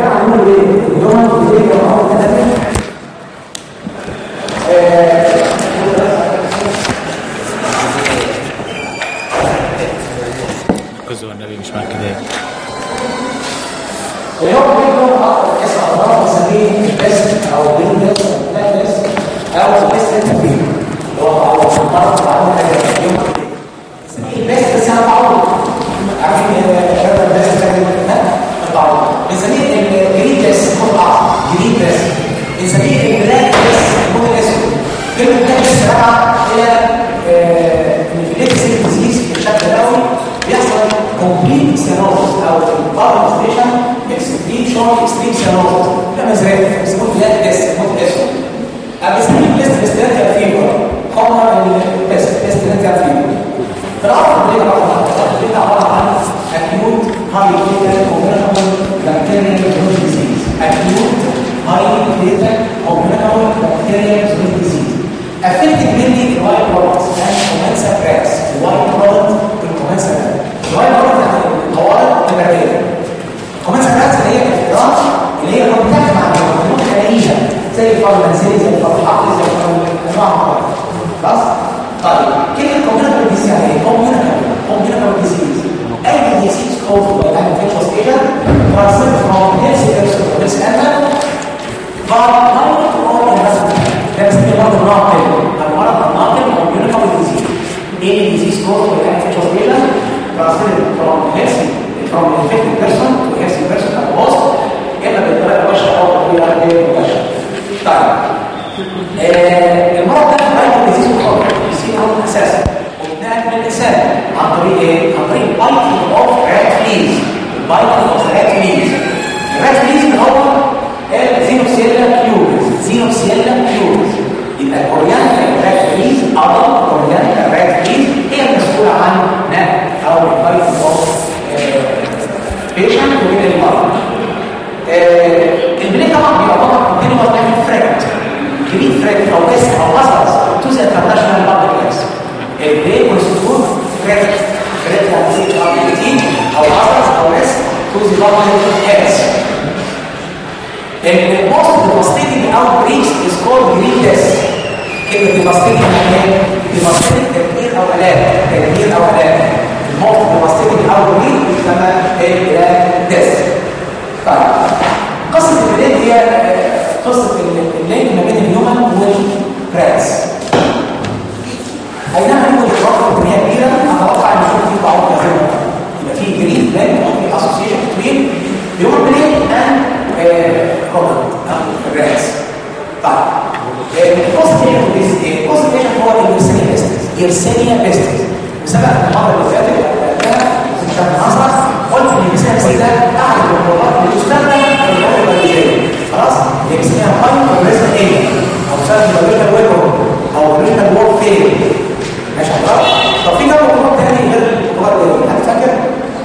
كان عندهم ايه اليوم اللي جمعوا ثلاثه ركزوا على النبي مش معاك كده اليوم بيكون اكتر اسم الله بنسميه البيست او البيست او البيست او البيست انترفيو اللي هو او مرض بعمل حاجه اليوم بنسميه البيست بس انا بعوض عارفين شباب البيست ده بعوض بنسميه الجرين بيست هو بعض جرين بيست بنسميه البلاك بيست هو الاسود كلمه بلاك بيست راجعه الى الفليكسيل ديزيز بشكل دوري بيحصل كومبليت سيروز او البارتيشن اكستريم شورت اكستريم سيروز ده مزرعه بيسموه بلاك بيست هو الاسود بنسميه البيست بيستراتيا فيبر هم البيست بيستراتيا فيبر في العصر اللي اللي عباره عن acute high latent communicable bacterial disease acute high latent communicable bacterial disease affected mainly the white products and commensa cracks white product والcomensa الوايت product يعني القوارض البكتيريا commensa cracks اللي هي الفراش اللي هي كونتاكت مع الميكروبات الحقيقيه زي الفرمانسيه زي الفرحات زي انواع خلاص طيب كلمه communicable disease يعني ايه communicable communicable disease any disease caused by an infectious agent transmitted from healthy person to healthy animal by mild or invasive ده بنسميه برضه الناقل المرض الناقل او communicable disease any disease caused by an infectious agent transmitted from healthy from infected person to healthy person at host اما بالطريقه المباشره او بالطريقه غير مباشره طيب آه المرض ده فايرال ديزيز وخطر بيصير عن اساسا وبنقل من الانسان عن طريق ايه؟ عن طريق بايتنج اوف رات فليز بايتنج اوف رات فليز الرات فليز اللي هو الزينوسيلا كيورز زينوسيلا كيورز يبقى الكوريان رات فليز او الكوريان رات فليز هي المسؤوله عن نقل او البايتنج اوف بيشنت وغير المرض البليه طبعا بيعتبر كونتينوس تعمل فريكت كبير فريكت او كسر او قصص توزن انترناشونال بابل كلاس البليه كونستيتيوت فريكت فريكت يعني او بروتين او قصص او ريسك توزن بابل كلاس البوست ديماستيتنج اوت بريتش از كولد جرين تيست كلمه ديماستيتنج يعني ايه؟ ديماستيتنج تكبير او الاف تكبير او الاف الموست ديماستيتنج اوت بريتش يسمى ايه تيست طيب قصة الليل هي قصة الليل ما بين الهيومن والبراس اي نعم يمكن الرابط بكمية كبيرة اتوقع ان يكون في بعض كثيرة يبقى في جرين بلان او في اسوسيشن بين هيومن بلان اند روبوت او البراس طيب القصة ايه القصة ايه هو اليرسينيا بيستس يرسينيا بيستس بسبب المرة اللي فاتت مش هنهزر قلت ان الانسان ده احد الامراض اللي تستخدم في الامراض البيولوجيه خلاص اللي اسمها هاي كومبريشن ايه او سبب البيولوجيكال ويبر او البيولوجيكال وورك فيل ماشي حضرتك طب في كم مرض تاني غير الامراض دي حد فاكر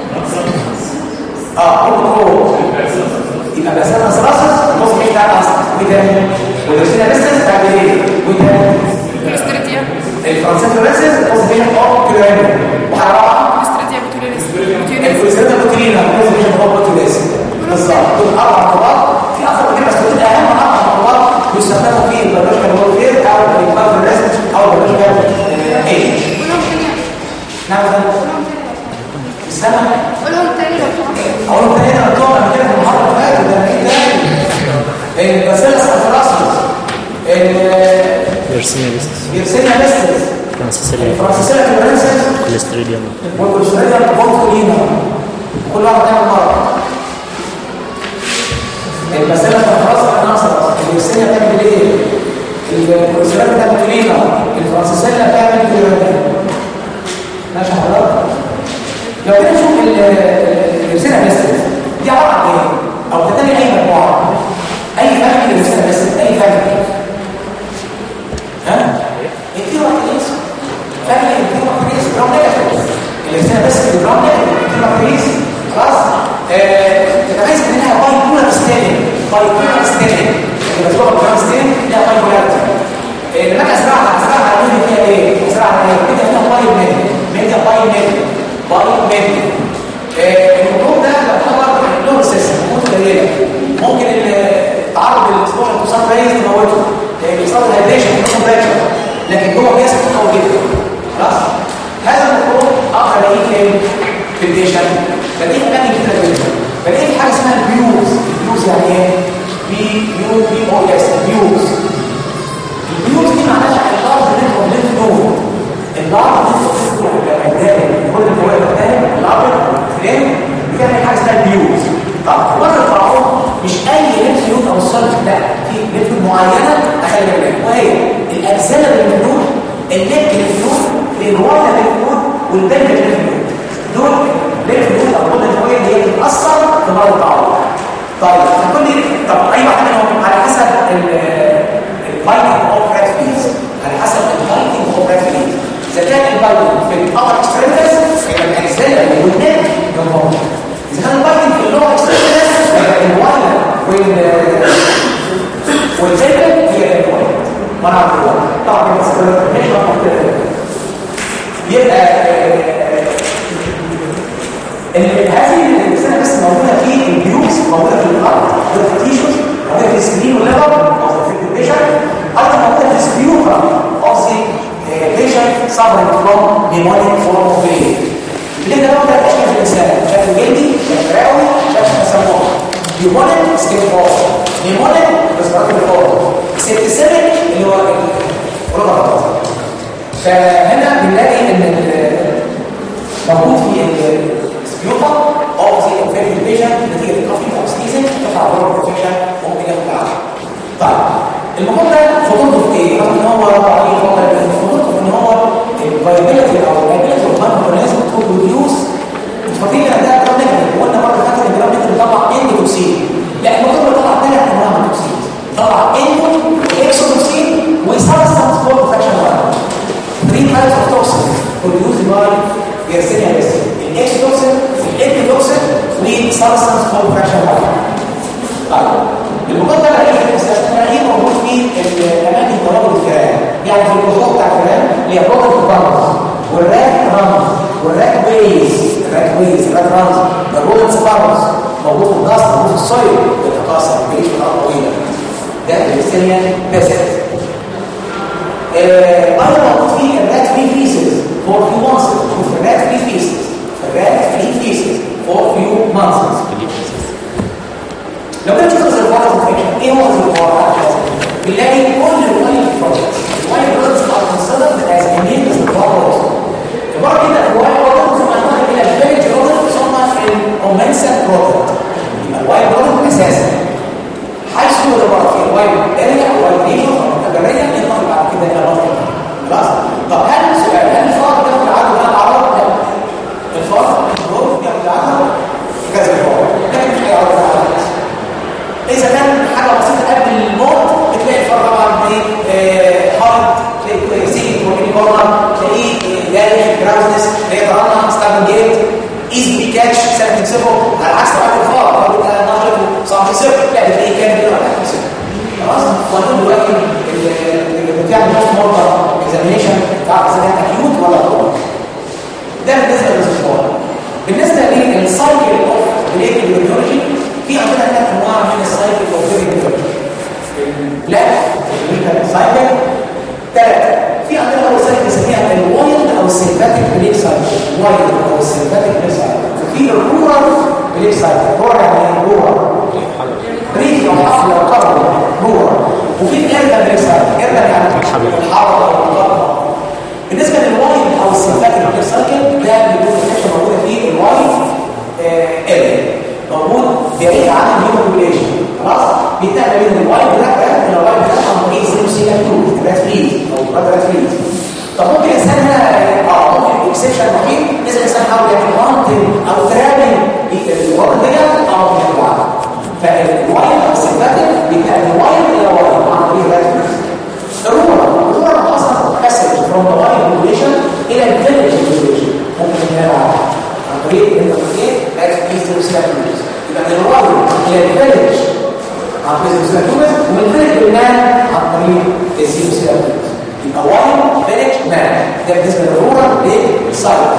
اه برضه يبقى بسمى سراسس النص بتاع الاصل وده ودرسنا بس تعمل ايه وده كوليستريديا الفرنسيس بس النص بتاع اوف كيلو وحراره كوليستريديا بوتولينس الفلوسات البروتينيه لازم يكون هو بروتينيز بالظبط دول اربع خطوات في اكثر من كده بس دول اهم اربع خطوات بيستخدموا في البيولوجيكال وورفير او البارد ريست او البيولوجيكال ايج قولهم تاني نعم ده قولهم تاني السنه قولهم تاني لو سمحت اول ما هنا طبعا قبل كده في المحاضره اللي فاتت ده ايه تاني الباسيلس افراسس يرسينيا بيستس اليرسينيا بيستس فرانسيسيليا الفرنسيسيلا فلورنسيس كوليستريديوم والكوليسترول بونتولينا كل واحد يعمل مره المسألة خلاص احنا ناصر اليرسينيا بتعمل ايه؟ الكوليسترول بتعمل تولينا الفرنسيسيلا بتعمل فلورنسيس ماشي حضرتك لو كده نشوف اليرسينيا بيستس دي عبارة عن ايه؟ او تتابع اي مجموعة اي فاميلي اليرسينيا بيستس اي فاميلي ها؟ كتير واحد ينسى فاميلي كتير واحد ينسى جرام نيجاتيف الانسان بس الجرام نيجاتيف كتير واحد ينسى خلاص تتميز منها باي بولار ستيلينج باي بولار ستيلينج لما تروح جرام ستيلينج لها باي بولاريتي لما اجي ازرعها ازرعها على مين فيها ايه؟ ازرعها على ايه؟ كده هنا باي ميد ميد باي ميد باي ميد الموضوع ده يعتبر فلاقي حاجه اسمها البيوز البيوز يعني ايه بي يو بي او اس البيوز البيوز دي معناها اللارج نت اوف نود اللارج نت اوف نود كل الفوائد الثانيه اللارج فريم بتعمل حاجه اسمها البيوز طب بره الطاعون مش اي لينف نود او الصلب لا في لينف معينه اخلي بالك وهي الاجزاء اللي النود النك للنود الواتا للنود والبنك للنود دول لينف نود او غده الفوائد هي بتاثر في مرض الطاعون طيب هتقول لي طب اي واحد منهم على حسب الفايتنج اوف رات فيز على حسب الفايتنج اوف رات فيز اذا كان الفايتنج في الابر اكستريمتس يبقى الاجزاء والنك جنبهم اذا كان الفايتنج في اللور اكستريمتس يبقى الواير وال والجلد هي الواير ما نعرف الواير طبعا بس مش مختلف يبقى هذه السنه بس موجوده في البيوز موجوده في الارض موجوده في التيشوز موجوده في السكرين والليفر موجوده في البيشن ايضا موجوده في السبيوكرا اوف ذا بيشن suffering from pneumonic form of pain اللي ده بقى اشكال في الانسان شكل جلدي شكل رئوي شكل تسمم pneumonic سكين فور pneumonic respiratory فور سيبتسيميك اللي هو الرضا فهنا بنلاقي ان موجود في السبيوتا او زي انفيريور فيجن نتيجه الكافي او سنيزنج تطلع بره البروتكشن ممكن ياخد العشر طيب الموضوع ده خطورته في ايه؟ رغم ان هو ضعيف خطورته في ان هو الفايبيلتي او الابيلتي اوف مان اورجانيزم تو بروديوس انتوا فاكرين ان ده جرام نيجاتيف وقلنا مره فاتت ان جرام نيجاتيف بيطلع اندوتوكسين لا الموضوع بيطلع ثلاث انواع من التوكسين طلع اندو واكسوتوكسين وسبستانس فور بروتكشن 3 types of toxins produced by Yersinia pestis الاكسوتوكسين الانتوكسين وسبستانس فور بروتكشن طيب المقدمه الاخيره في الاستثناء موجود في الاماكن تواجد الفئران يعني في الجذور بتاع الفئران اللي هي بروتين البرمز والراك رمز والراك ويز الراك ويز الراك رمز الرودنس برمز موجود في الضغط موجود في الصيد بيتكاثر بيعيش في الارض طويله ده السيليان بيست ايضا موجود في الراك فري فيسز فور فيو مانثس في الراك فري فيسز الراك فري فيسز فور فيو مانثس لو انت تشوف الريزرفوار انفكشن ايه هو الريزرفوار بنلاقي كل الوايل برودكتس الوايل برودكتس are considered as immune reservoir products عباره كده الوايل برودكتس معناها الى الفيرج برودكت ثم الكومنسال برودكت يبقى الوايل برودكت اساسا حيث يعتبر في الوايل اريا او الريجن او التجاريه ينتقل بعد كده الى بطن خلاص طب هل السؤال هل الفار ده في العدد ده العرض لا الفار الظروف ده في العدد كذا الفار لكن في العرض ده اذا كان حاجه بسيطه قبل الموت بتلاقي الفار طبعا ايه حرب تلاقي سيجن وكيل بره تلاقيه جاري جراوزنس بيترنى ستابل جيت ايز بي كاتش سهل تمسكه على عكس طبعا الفار فبيبقى نشط صعب تمسكه لا بتلاقيه كان كده ولا تمسكه خلاص وهنقول دلوقتي اللي بتعمل بوست مورتر اكزامينشن تعرف اذا كان اكيوت ولا كرونيك ده بالنسبه للفار بالنسبه للسايكل اوف بليك البيولوجي في عندنا ثلاث انواع من السايكل اوف بليك لا سايكل ثلاثه في عندنا اول سايكل بنسميها الوايلد او السيمباتيك بليك سايكل وايلد او السيمباتيك بليك سايكل وفي الرورال بليك سايكل رورال يعني رورال ريف او حفل او قرن رورال وفي الاربا بليك سايكل اربا يعني الحرب او القرن بالنسبه للوايلد او السيمباتيك بليك سايكل ده بيكون الحته موجوده فيه الوايلد اريا موجود بعيد عن الهيموجلوبين خلاص بيتنقل بين الوايد بلاك الى الوايد بلاك عن طريق زيرو سي 2 رات فريز او رات فريز طب ممكن انسان هنا اه ممكن اكسبشن وحيد لازم الانسان يحاول يعمل مانتن او ترابل الورد ديت او يرجع فالوايد او السيمباتيك بيتنقل من وايد الى وايد عن طريق رات فريز الرورا الرورا اصلا باسج فروم ذا وايد ريجوليشن الى الفيلج ريجوليشن ممكن نلعب عن طريق الانترفيس رات فريز زيرو سي 2 يبقى من الوايد الى الفيلج عن طريق السيركومس ومن فيلج بالمان عن طريق الزيرو سيركومس يبقى وايد فيلج مان ده بالنسبه للرورال للسايت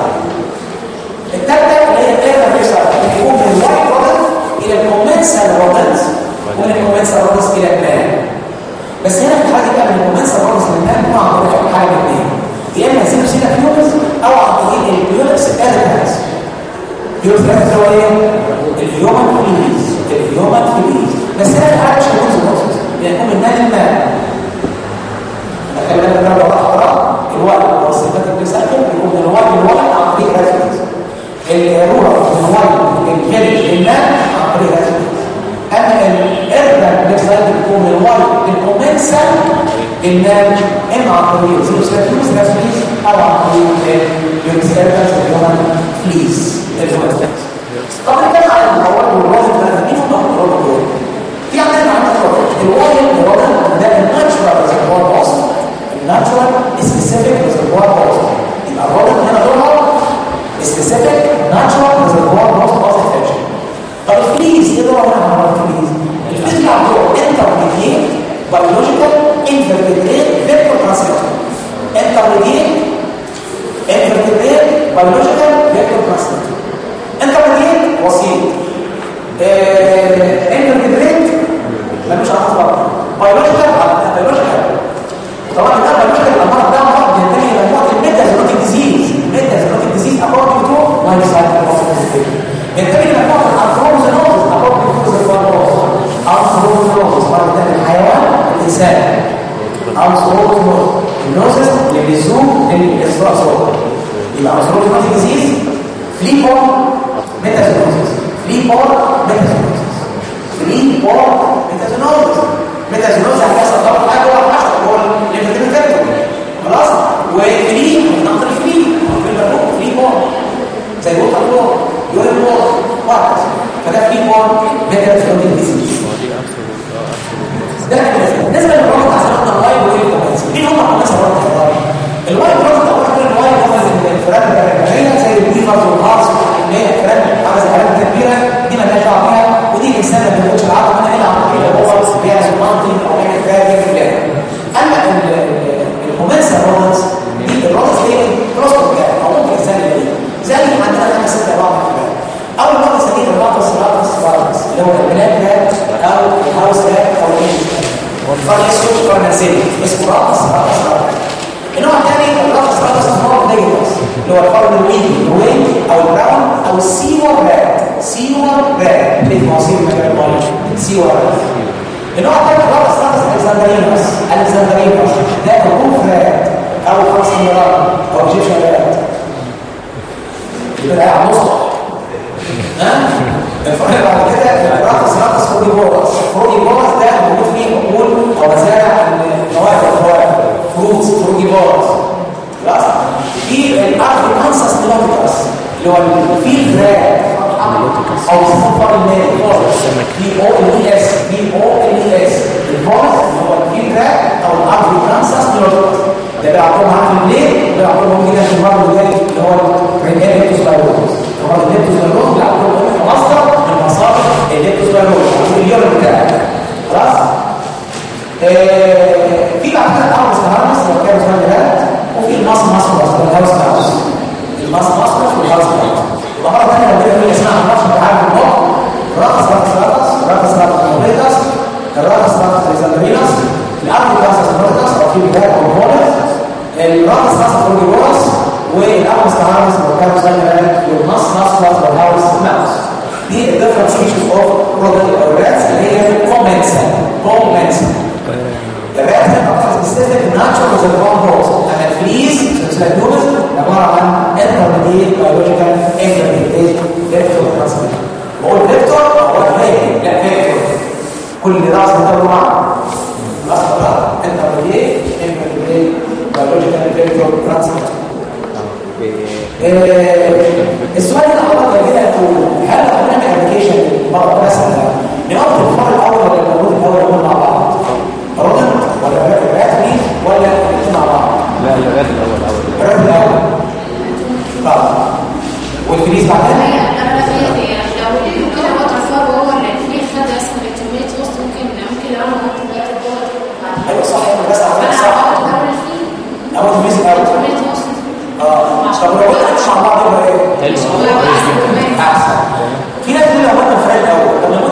الثالثه اللي هي الايرنا في سايت يكون من الوايد رودنت الى الكومنسال رودنت ومن الكومنسال رودنت الى المان بس هنا في حاجه بقى من الكومنسال رودنت للمان هو عن طريق حاجه اثنين يا اما زيرو سيركومس او عن طريق البيولكس ارتاس بيولكس هو ايه؟ الهيومن الهيومن فليز بس انا مش عارف شو البروسيس بيكون النادي المال خلي بالك ده وراء وراء الوالد والصفات الريسايكل بيكون من الوالد للوالد عن طريق ريسبيز الروح من الوالد للجلد للمال عن طريق ريسبيز اما الاربن ريسايكل بيكون من الوالد للكومنسال للمال اما عن طريق زيروسيتوس ريسبيز او عن طريق اليونسيرفنس اللي هو فليز الفوستكس طب نتكلم عن المواد والوزن ده مين هم الروح دول؟ في عندنا عندنا الوزن الوزن ده الناتشورال ريزرفوار وصل الناتشورال سبيسيفيك ريزرفوار وصل يبقى الوزن هنا دورها سبيسيفيك ناتشورال ريزرفوار وصل وصل فيكشن طب الفليز ايه دورها هنا على الفليز؟ الفليز بيلعب دور انترميديت بيولوجيكال انفرتيبريت فيكتور ترانسميتر انترميديت انفرتيبريت بيولوجيكال فيكتور ترانسميتر انترميديت وسيط انترميديت ملوش علاقه بقى بيولوجيكال بيولوجيكال طبعا ده بيولوجيكال المرض ده مرض بينتهي الى نقطه الميتازونوتيك ديزيز الميتازونوتيك ديزيز اكوردنج تو لايف سايكل ينتهي الى نقطه الانثروموزينوز اكوردنج تو ذا فارموز انثروموزينوز مرض ده الحيوان الانسان انثروموزينوز النوزس اللي بيزوم للاسراء صوت يبقى انثروموزينوتيك ديزيز فري فورم ميتازونوز فري فورم ميتازونوز فري فورم ميتازونوز ميتازونوز هيحصل ضغط حاجه واحده هو الليمفاتيك فاكتور خلاص وفري نقطه فري في البرنامج فري فورم زي ووتر فلور يورين فلور واحد فده فري فورم ميتازونوز ديزيز ده بالنسبه للبرامج عشان احنا اللايف والكومنتس مين هم الناس اللي بره اللايف اللايف برامج اول حاجه اللايف هو الفرق البرمجيه زي الديفرز والهارس اللي هي فرق عايزه حاجات كبيره دي ما لهاش دعوه بيها ودي الانسان ما بياخدش العقل انا هنا عن طريق هو بيعمل منطق او بيعمل فاهم فلان اما الهومنسا الرودنس دي الرودنس دي بروستو كان او ممكن انسان يلاقيه زي عندنا خمس ست بعض الكلام اول مره سميه الرودنس الرودنس الرودنس اللي هو البلاك كات او الهاوس كات او الايه فاليسوس كورنزيلي اسمه رودنس رودنس رودنس النوع الثاني الرودنس رودنس نوع ديجوس اللي هو الفرد الويدي الوين او البراون او السيور راد سيور راد في مواسير مجال الميه سيور راد النوع الثاني الرودنس رودنس الكسندرينوس الكسندرينوس ده الروف راد او فرس ميران او جيشن راد يبقى قاعد نص ها الفرق بعد كده الرودنس رودنس فروجي بورس فروجي بورس ده موجود فيه بقول او مزارع مواد الفواكه فروتس فروجي بورس خلاص في الارض الانسس نيلوتيكس اللي هو الفيل راد او الصفر المائي بي او ال اس بي او ال اس الفورس اللي هو الفيل راد او الارض الانسس نيلوتيكس ده بيعطوهم عن الليل بيعطوهم كده في المرض الجاي اللي هو الرينيتوسبايروز المرض الرينيتوسبايروز بيعطوهم مصدر من مصادر الرينيتوسبايروز اليورين بتاعك خلاص في بعد كده اول استهارس لو كان سؤال وفي الماس ماسكولاس والهاوس ماوس الماس ماسكولاس والهاوس ماوس ومره ثانيه لو كده اسمها الرقص بتاع المخ رقص رقص رقص رقص رقص موريتاس الرقص رقص ريزاندرينس الارض رقص موريتاس او في بدايه او فولس الرقص رقص فورجيبوس والارض استهارس لو كان سؤال والماس ماسكولاس والهاوس ماوس دي الديفرنشيشن اوف برودكت او راتس اللي هي كومنسا كومنسا الراتس اكثر سبيسيفيك ناتشورال ريزرفوار هوز اما الفليز سلايدوز عباره عن انترميديت بيولوجيكال انترميديت فيكتور ترانسميتر بقول فيكتور هو فيكتور لا فيكتور كل راس بتاعه معاه راس بتاعه انترميديت انترميديت بيولوجيكال فيكتور ترانسميتر السؤال ده حضرتك كده انتوا هل هنعمل ابلكيشن مره مثلا نقضي الفرق الاول ولا الموجود الاول مع بعض؟ رودن ولا الراتبي ولا الاثنين مع بعض؟ لا الرات الاول اول الراتب الاول طب والفليس بعدها ايوه صح ايوه بس على صح اول الفليس الاول اه طب لو قلنا مش مع بعض يبقى ايه؟ حلو كويس جدا احسن في ناس بتقول لو قلنا الفرق الاول لما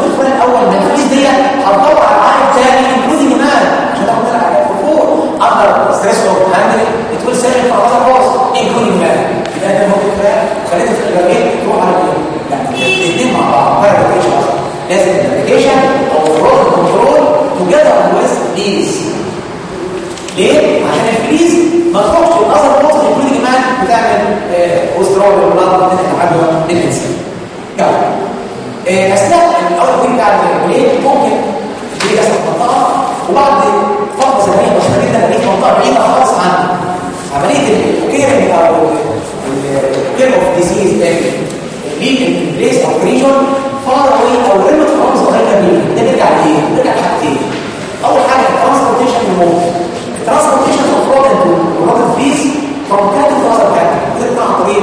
لازم الابلكيشن او الفرود كنترول توجذر ويز بليز ليه؟ عشان الفليز ما تروحش الاثر الوسط يكون كمان بتعمل وسترول والبلاد من العدوى للانسان. يلا آه، اثناء الاول كوين بتاع البريك ممكن تيجي في منطقه وبعد فتره زمنيه بسيطه جدا تلاقيه في منطقه بعيده خالص عنها. عمليه الكيرنج او الكير اوف ديزيز ليك بليس او ريجون فار اوي او ريموت خالص صغيره ليه ده بيرجع لايه؟ بيرجع لحاجتين. اول حاجه الترانسبورتيشن ريموت الترانسبورتيشن اوف رودنت بيس فروم كات تو اذر كات بتطلع عن طريق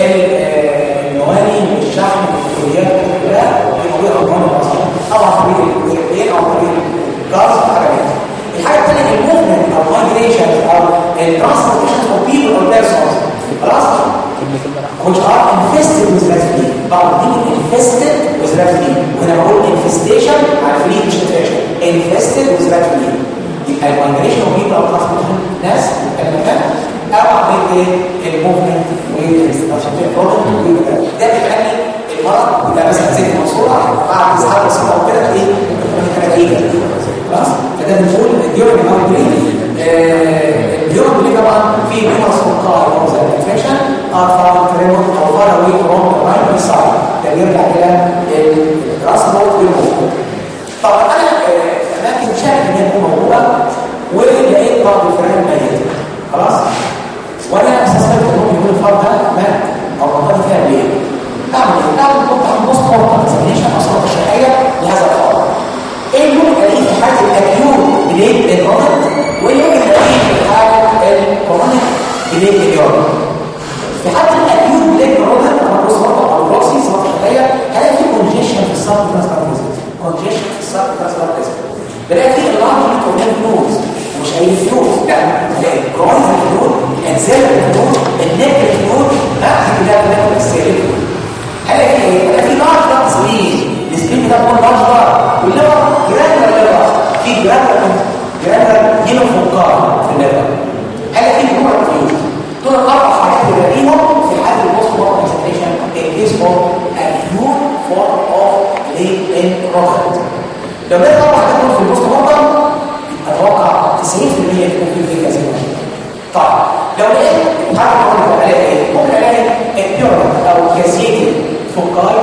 المواني والشحن والكليات كلها في موضوع الهرمون اصلا او عن طريق الكليات او عن طريق الجاز والحاجات الحاجه الثانيه الموفمنت او مايجريشن او الترانسبورتيشن اوف بيبل اور بيرسونز خلاص which are infested with refugee بعض being infested with refugee وهنا بقول infestation عارفين مش infestation infested with refugee يبقى المايجريشن اوف بيبل او ترانسبورتيشن ناس المكان او عمليه الموفمنت والترانسبورتيشن ده بيخلي المرض يبقى مثلا زي المنصوره بعد اسعار بسيطه او كده ايه نتيجه خلاص فده بنقول الديورنج مايجريشن اليوم اللي طبعا في نقص مقارن او زي الانفكشن ار فار تريموت او فار اوي فروم ذا برايمري سايد ده بيرجع الى الترانسبورت والموفمنت طبعا انا اماكن شاك ان هي تكون موجوده ولقيت بعض الفئران ميته خلاص وانا استسلمت ان ممكن يكون الفرد ده مات او منطقه فيها ليه اعمل ايه؟ اعمل كنت عن بوست مورتم اكزامينشن او صوره الشهيه لهذا الفرد ايه اللي ممكن الاقيه في حاله الاكيوت بليد الرمد وايه اللي ممكن الاقيه في حاله الكرونيك بليد اليورم في حاله الاكيوت بليد الرمد انا بص مورتم او بروكسي صوره الشهيه هلاقي في كونجيشن في الصف ترانسبورتيزم كونجيشن في الصف ترانسبورتيزم بلاقي في اللارج كونجيشن فلوز مش اي فلوز لا هلاقي كرونيك فلوز اجزاء الفلوز النك الفلوز نفس ده ده السيريك هلاقي ايه؟ هلاقي في لارج ضغط سليم السبين ده بيكون لارج ضغط والليفر جرانولا ليفر في جرانولا جرانولا هنا فوقار في الليفر هلاقي في نوع فلوز دول الاربع حاجات اللي بلاقيهم في حاله البوست مورتم اكسبريشن الكيس فور اكيوت فور اوف ليد ان روكت لو لقيت اربع حاجات في البوست مورتم اتوقع 90% تكون في الفكره زي ما طيب لو لقيت حاجه معينه الاقي ايه؟ ممكن الاقي البيورنت او كاسيتي فوقاي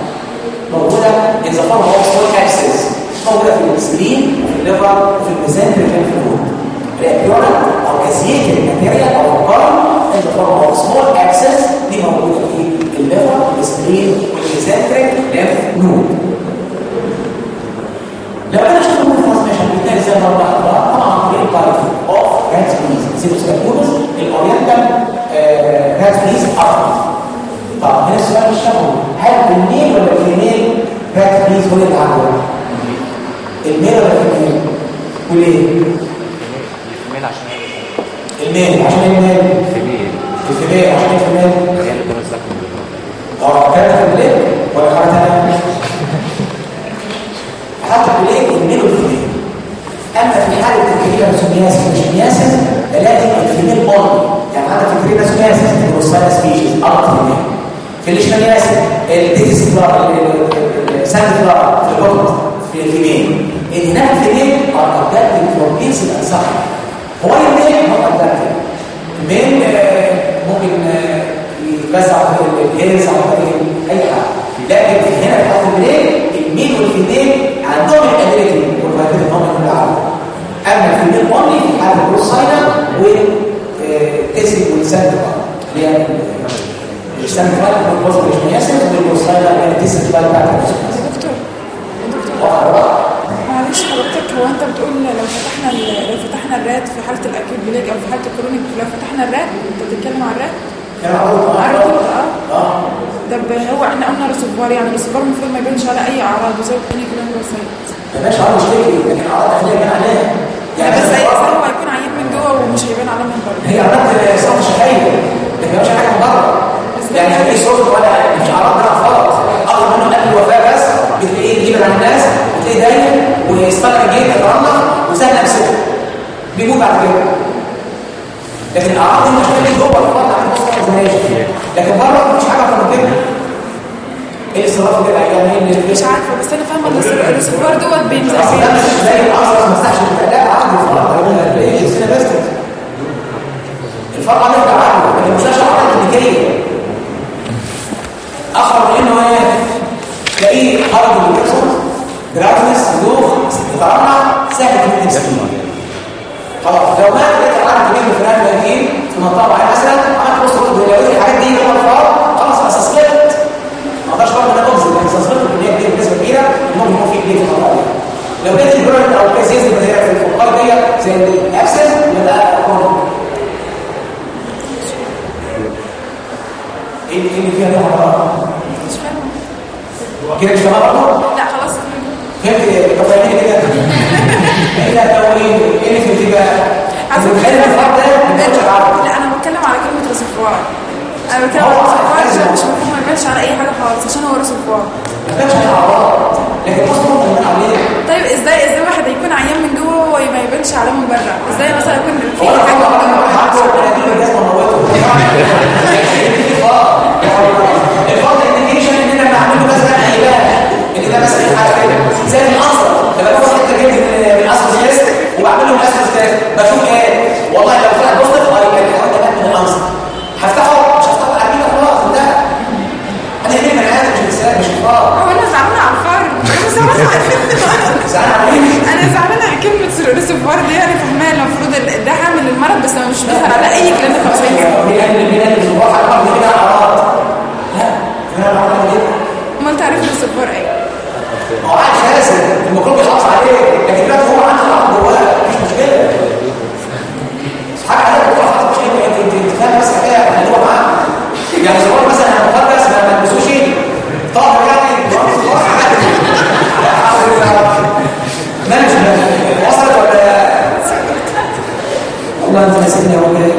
موجوده in the form of small abscess موجوده في السليم وفي الليفر وفي الميزانتري في الفلود البيورنت او كاسيتي الماتيريال او فوقاي in the form of small abscess دي موجوده في الليفر والسليم والميزانتري lymph node لو انا اشتغل في الترانسميشن بالتالي زي ما قلنا طبعا طريق التايب اوف رات فليز سيبوسكابولس الاورينتال رات فليز ارض طب هنا السؤال الشهوي هل الميل ولا الفيميل رات فليز هو اللي عنده الميل ولا الفيميل وليه الفيميل عشان الميل عشان الميل الفيميل الفيميل عشان الفيميل هي اللي بتمسك من اه كانت في الليل ولا حاجه ثانيه حتى الليل الميل والفيميل اما في حاله الكريباسومياسيس والشمياسيس الاقي الفيميل اونلي يعني عندك الكريباسومياسيس الروسالا سبيشيز ارض فيميل في الاشمالياسيس الديتس فلار الساند فلار في البطن في الفيميل ان هناك الفيميل ار ادابتنج فور بيس الانسان هو الميل هو ادابتنج الميل آه، ممكن آه، يتوزع في الجهاز او في اي حاجه لكن هنا في حاله الليل الميل والفيميل عندهم الابيلتي والفائده ان هم يكونوا عارفين اما الفيميل اونلي في حاله الروساينا والتسل والساند فلار اللي هي الساند فلار والبوست الاشمياسيس والروساينا اللي هي التسل فلار بتاعت الاشمياسيس يا دكتور يا دكتور واحد معلش حضرتك هو انت بتقول لو فتحنا ال- لو فتحنا الرات في حاله الاكيد بليج او في حاله الكرونيك لو فتحنا الرات انت بتتكلم عن الرات كان عروض عن الرات اه اه طب هو احنا قلنا ريسيفوار يعني الريسيفوار المفروض ما يبانش على اي اعراض وزي الكلينيك اللي هو سايت ما كانش عارف يشتكي لكن عرض اهليه كان عليها يعني بس هي هو هيكون عيان من جوه ومش هيبان عليه من بره هي عرض صوت شهيه لكن مش حاجه من بره يعني في صوت ولا مش عرض ده خالص اخذ منه قبل الوفاه بس بتلاقيه يجيب عن الناس وتلاقيه دايم ويستغرق جدا يترنح وسهل نفسه بيموت بعد كده لكن الاعراض دي مش اللي جوه الفرد عن البصره ما لكن بره مش حاجه اكتر من كده ايه الصراط كده يعني ايه اللي مش عارفه بس انا فاهمه ان الس- الريسيفوار دوت بينزل اصل ده مش زي الاصل ما مسحش لا عندي فرع ايه السينابستيك الفرع ده بتاع عنده اللي مش عارف النتيجه اخر من انه ايه تلاقيه ارض البيرسون جرافنس دوخ تترمع سهل في التسليم خلاص لو ما لقيت عندك كلمه فلان مدين في منطقه معينه مثلا عملت بص برضه لو لقيت الحاجات دي هو الفار خلاص اسسلت ما اقدرش برضه انا اجزم لان اسسلت الكميه كبيره بنسبه كبيره ممكن يكون في كبير في المنطقه دي لو لقيت البرد او الكاسيز اللي هي في الفقار دي زي الابسس يبقى كورن ايه اللي- إيه اللي فيها ده حضرتك؟ مش فاهمه كده مش تمام برضه؟ لا خلاص فهمت تفاهمين كده ايه ده التوين ايه اللي في بقى عايزة بتخلي الفرد ده ما يكونش عارف لا انا بتكلم على كلمه ريسيفوار انا بتكلم على ريسيفوار عشان مش مفهوم ما يبانش على اي حاجه خالص عشان هو ريسيفوار ما كانش اعراض لكن اصلا ممكن عليه طيب ازاي ازاي واحد هيكون عيان من جوه وهو ما يبانش عليه من بره ازاي مثلا يكون في هو انا حاجه فكر انا واحد عنده قناديل الجسم موته الفرد انديكيشن ان انا بعمله مثلا علاج ان ده مثلا حاجه كده زي العنصر لما باخد حته جلد من من اصل الجسم وبعمل له اصل الجسم بشوف ايه والله لو طلع بوزيتيف اه يبقى الحوار ده من العنصر هفتحه مش هفتحه اكيد خلاص ده انا ليه من عارف مش انسان مش فار هو انا زعلانه على الفرد انا زعلانه على زعلان عليه انا زعلانه على كلمه ريسيفوار دي انا فاهماها المفروض ال- ده حامل المرض بس مش بيظهر على اي كلينيكال فيلم مين قال مين قال ان الواحد عمل كده اعراض لا انا بعمل كده امال تعرف ريسيفوار ايه هو قاعد خاسر الميكروب بيحافظ عليه لكن دلوقتي هو عنده العقل جواه مفيش مشكله حاجه عليك بتروح حاطط مش انت انت انت فاهم بس حكايه اللي هو معاه يعني زمان مثلا المقدس ما لبسوش طاهر يعني ماشي وصلت ولا والله انت نسيتني يا ولد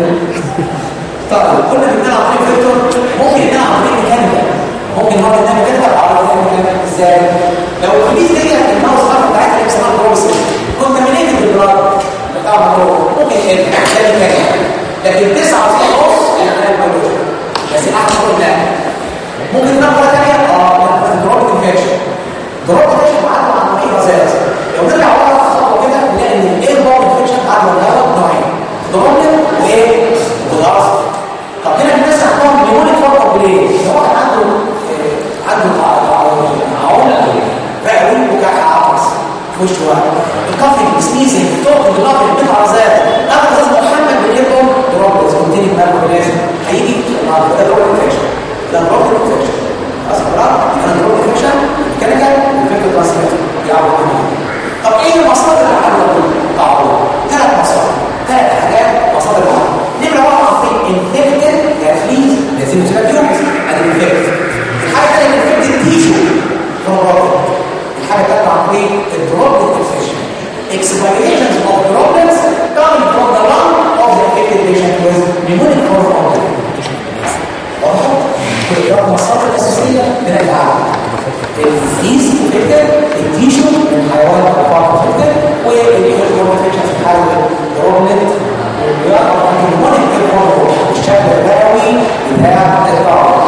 طيب كنا بنتكلم عن طريق فيكتور ممكن نتكلم عن طريق ميكانيكا ممكن هو نعمل كده على طريق ميكانيكا ازاي لو الكنيسه دي الماوس خط بتاعتها اللي اسمها بروسل كونتامينيتد بالبلاد بتاع الموضوع ممكن يبقى ده ميكانيكا لكن تسعه في النص يعني البيولوجي بس الاحسن لا ممكن نقرا ثانيه اه دروب انفكشن دروب انفكشن معانا عن طريق غازات لو نرجع ورا خطوه كده نلاقي ان الاير بورد انفكشن عدد نوعين دروب وايه وغاز طب هنا الناس عندهم نيمونيك فقط ليه؟ لو واحد عنده آه، عنده عونه فعلا وكح عطس في وشه واحد الكافي سنيزنج توك الضغط بتاع ذات انا لازم اتحمل بالايربون دروبلز كونتيننج مالو لازم هيجي مع ده دروب انفكشن ده دروب انفكشن خلاص خلاص انا دروب انفكشن كده الفكره ترانسميت يعرف عنها طب ايه المصادر العامه دول؟ تعرض ثلاث مصادر ثلاث حاجات مصادر العامه نمره واحد عن طريق انفكتد يعني فليز لازم تبقى كيوريز ادي انفكتد الحاجه الثانيه انفكتد تيشو فروبروبلم الحاجه الثالثه عن طريق الدروبلت انفكشن explanations of problems coming from the lung of the affected patient with pneumonic bronchitis واضح؟ كل ده المصادر الاساسيه من العالم الفيز انفكتد التيشو من الحيوان الاربعه انفكتد والايكوال انفكشن في حاله دروبلت ويعرف ان النيمونيك الشكل البيوي بتاع الطعام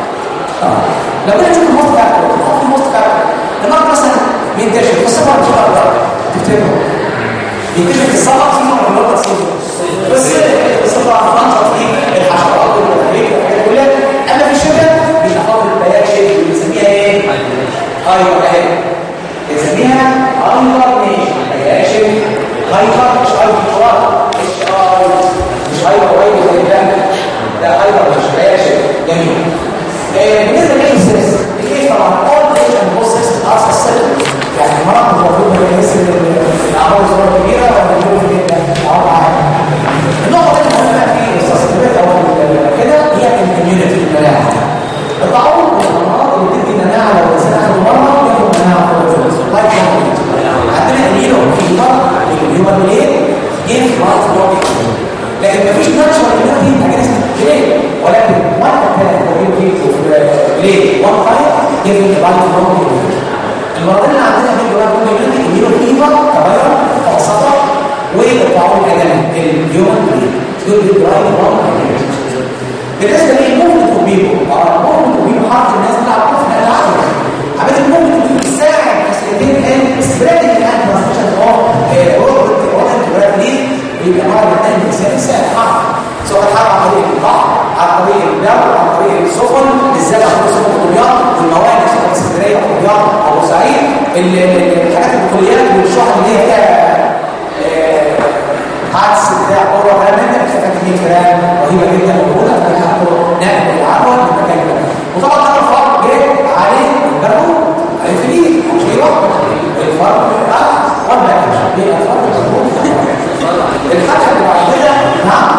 لو جينا نشوف الموست فاكتور نحط الموست فاكتور المرض مثلا بينتشر في السفر مش هقدر تفتكروا بينتشر في السفر في نوع من الوقت بس السفر منطقه في الحشرات والبكتيريا والحاجات كلها اما في الشتاء بيتحط البياشي اللي بنسميها ايه؟ هايبر اهي بنسميها هايبرنيشن بياشي هايبر مش هايبر مش هايبر مش هايبر وايد زي ده ده هايبر مش بياشي جميل آه، بالنسبه للكيس الكيس طبعا اول ايشن بروسيس ارس السيل يعني مرض المفروض ما يمس الاعراض الصغيره كبيره ولا يكون جدا اعراض عاليه النقطه المهمه في السستينابيلتي او كده هي الكوميونتي المناعه التعرض للامراض اللي بتدي مناعه لو الانسان عنده مرض ياخد مناعه لايف عندنا اليلو فيبر الهيومن بليد جيم لايف لونج لكن مفيش ناتشورال اميونيتي اجينست بليد ولكن وان كان كوميونيتي ليه؟ وان فاير جيفنج لايف لونج المرضين اللي عندنا في الجواب كوميونيتي اليلو فيبر كبيرة مبسطة والطاعون كمان الهيومن بليد دول لايف لونج بالنسبه لي ممكن تكون اه ممكن تكون حرف الناس اللي عارفه في العالم فرق بين الانسان انسان حرب سواء حرب عن طريق البحر عن طريق البر عن طريق السفن بالذات عن طريق سفن الطيار والموانئ سواء اسكندريه او الرياض او بورسعيد ال- ال- الحاجات البتروليات والشحن اللي هي فيها آه، عدس بتاع قوه كلام من ده كانت دي كلام رهيبه جدا موجوده فاحنا هنقول نقل العدوى من مكان لمكان وطبعا ده الفرق جه عليه البرد عليه الفليل مش ايوه الفرق بتاع ولا ايه الفرق الحاجه اللي بعد كده نعم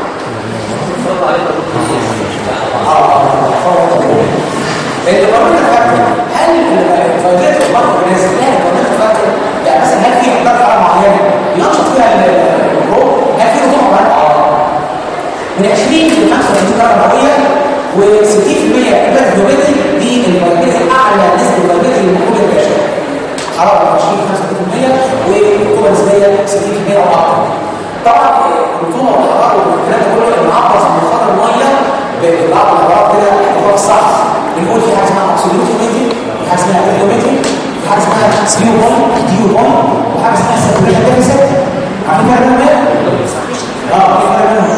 اه فرق اللي قلنا فاكر هل الفوائد البرد بالنسبه لها قلنا فاكر يعني مثلا هل في درجه معينه ينشط فيها الروح هل في روح معينه اه من 20 ل 35 درجه مئويه و60% الباثومتري دي الفوائد الاعلى نسبه الفوائد اللي موجوده في البشر حراره 20 35% والرطوبه النسبيه 60% او اكثر طبعا الرطوبه والحراره والكلام ده كله بنعبر عن مخاطر الميه بنعبر الحراره كده هو صح بنقول في حاجه اسمها اوكسيدومتري في حاجه اسمها ايدومتري في حاجه اسمها سيو بون ديو بون وحاجه اسمها ساتوريشن ديفيسيت عارفين كده ده ايه؟ اه في كده منهم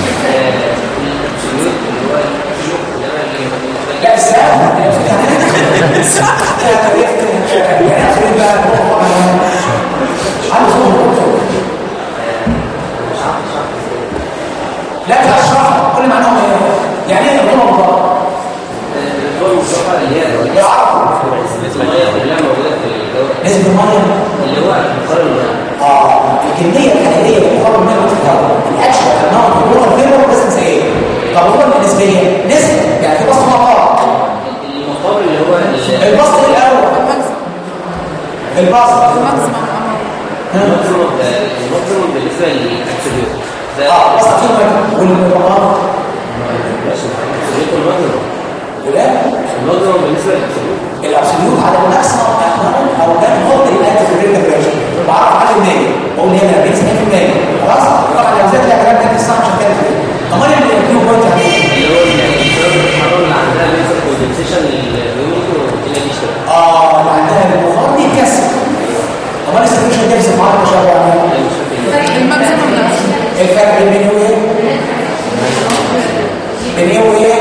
لا الساعه لا لا اشرح كل معناه ايه يعني ايه نظام الله يعرف نسبه الميه اه الكميه الحقيقيه اللي بتخرج منها في الهواء الاكشن انها تكون غير بس ايه طب هو النسبيه نسبه يعني في بسط مقام البسط الاول البسط اه بسط فيه والمقام ولا الابسوليوت على الماكسيمم او ده نقطه الاكتف ريت بريشر بعرف عليه منين بقول هنا 40 60% خلاص طبعا لو زاد لها كلام كان الساعه مش هتكلم فيه امال الكيو بوينت عليه اه اللي عندها المخاط دي كسر امال السكريشن دي بس معاك مش هتعمل الماكسيمم نفسه الفرق بين وايه بين ايه وايه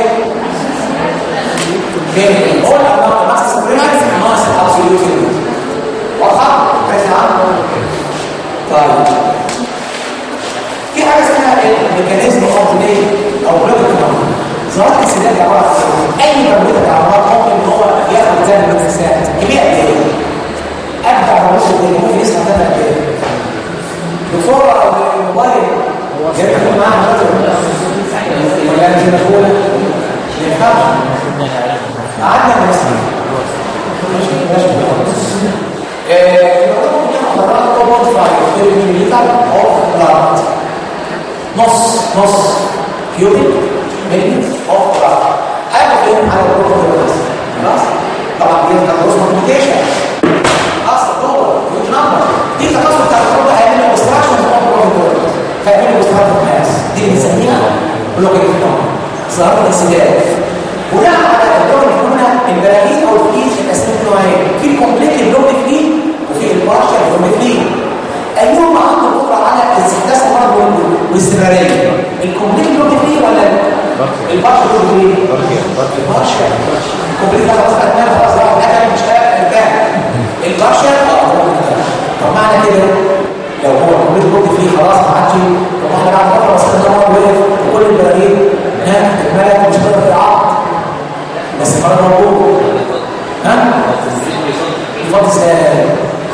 بين الاول او ناقص السكريشن ناقص الابسوليوت واضحه عايز عنه طيب في حاجه اسمها الميكانيزم اوف ديلي او بلوك ظاهره السداد عباره عن اي مجهود العمار ممكن ان هو ياخد زي ما الانسان كميه قد ايه؟ ابدع الرسل اللي ممكن يسمع ده قد ايه؟ دكتوره او الموبايل يركب معاها ولا مش مفهومه؟ ما ينفعش قعدنا نسمع نص نص كيوبيك ملي اوف بلاد هذا فين على البروتوكول خلاص طبعا دي كروس مالتيبيكيشن اصل جوه يوج نمبر دي خلاص بتاع البروتوكول هيعمل اوبستراكشن اوف البروتوكول فيعمل اوبستراكشن ماس دي بنسميها بلوكينج ظاهره الانسداد بناء على الدور اللي قلنا البراغيث او الفليس الاسماك نوعين في الكومبليت اللوب فلي وفي البارشل لوب فلي ايهما عنده قدره على استحداث المرض واستمراريه الكومبليت لوب فلي ولا البارشل لوب فلي البارشل الكومبليت ده خلاص اكمل خلاص راح الاكل مش انتهى البارشل اه هو انتهى. طب معنى كده لو هو الكومبليت لوب فلي خلاص ما عادش طب احنا بعد فتره بس ان هو وقف وكل البراغيث ها اتملت مش قادره تلعب بس المرض موجود ها الفضل سهل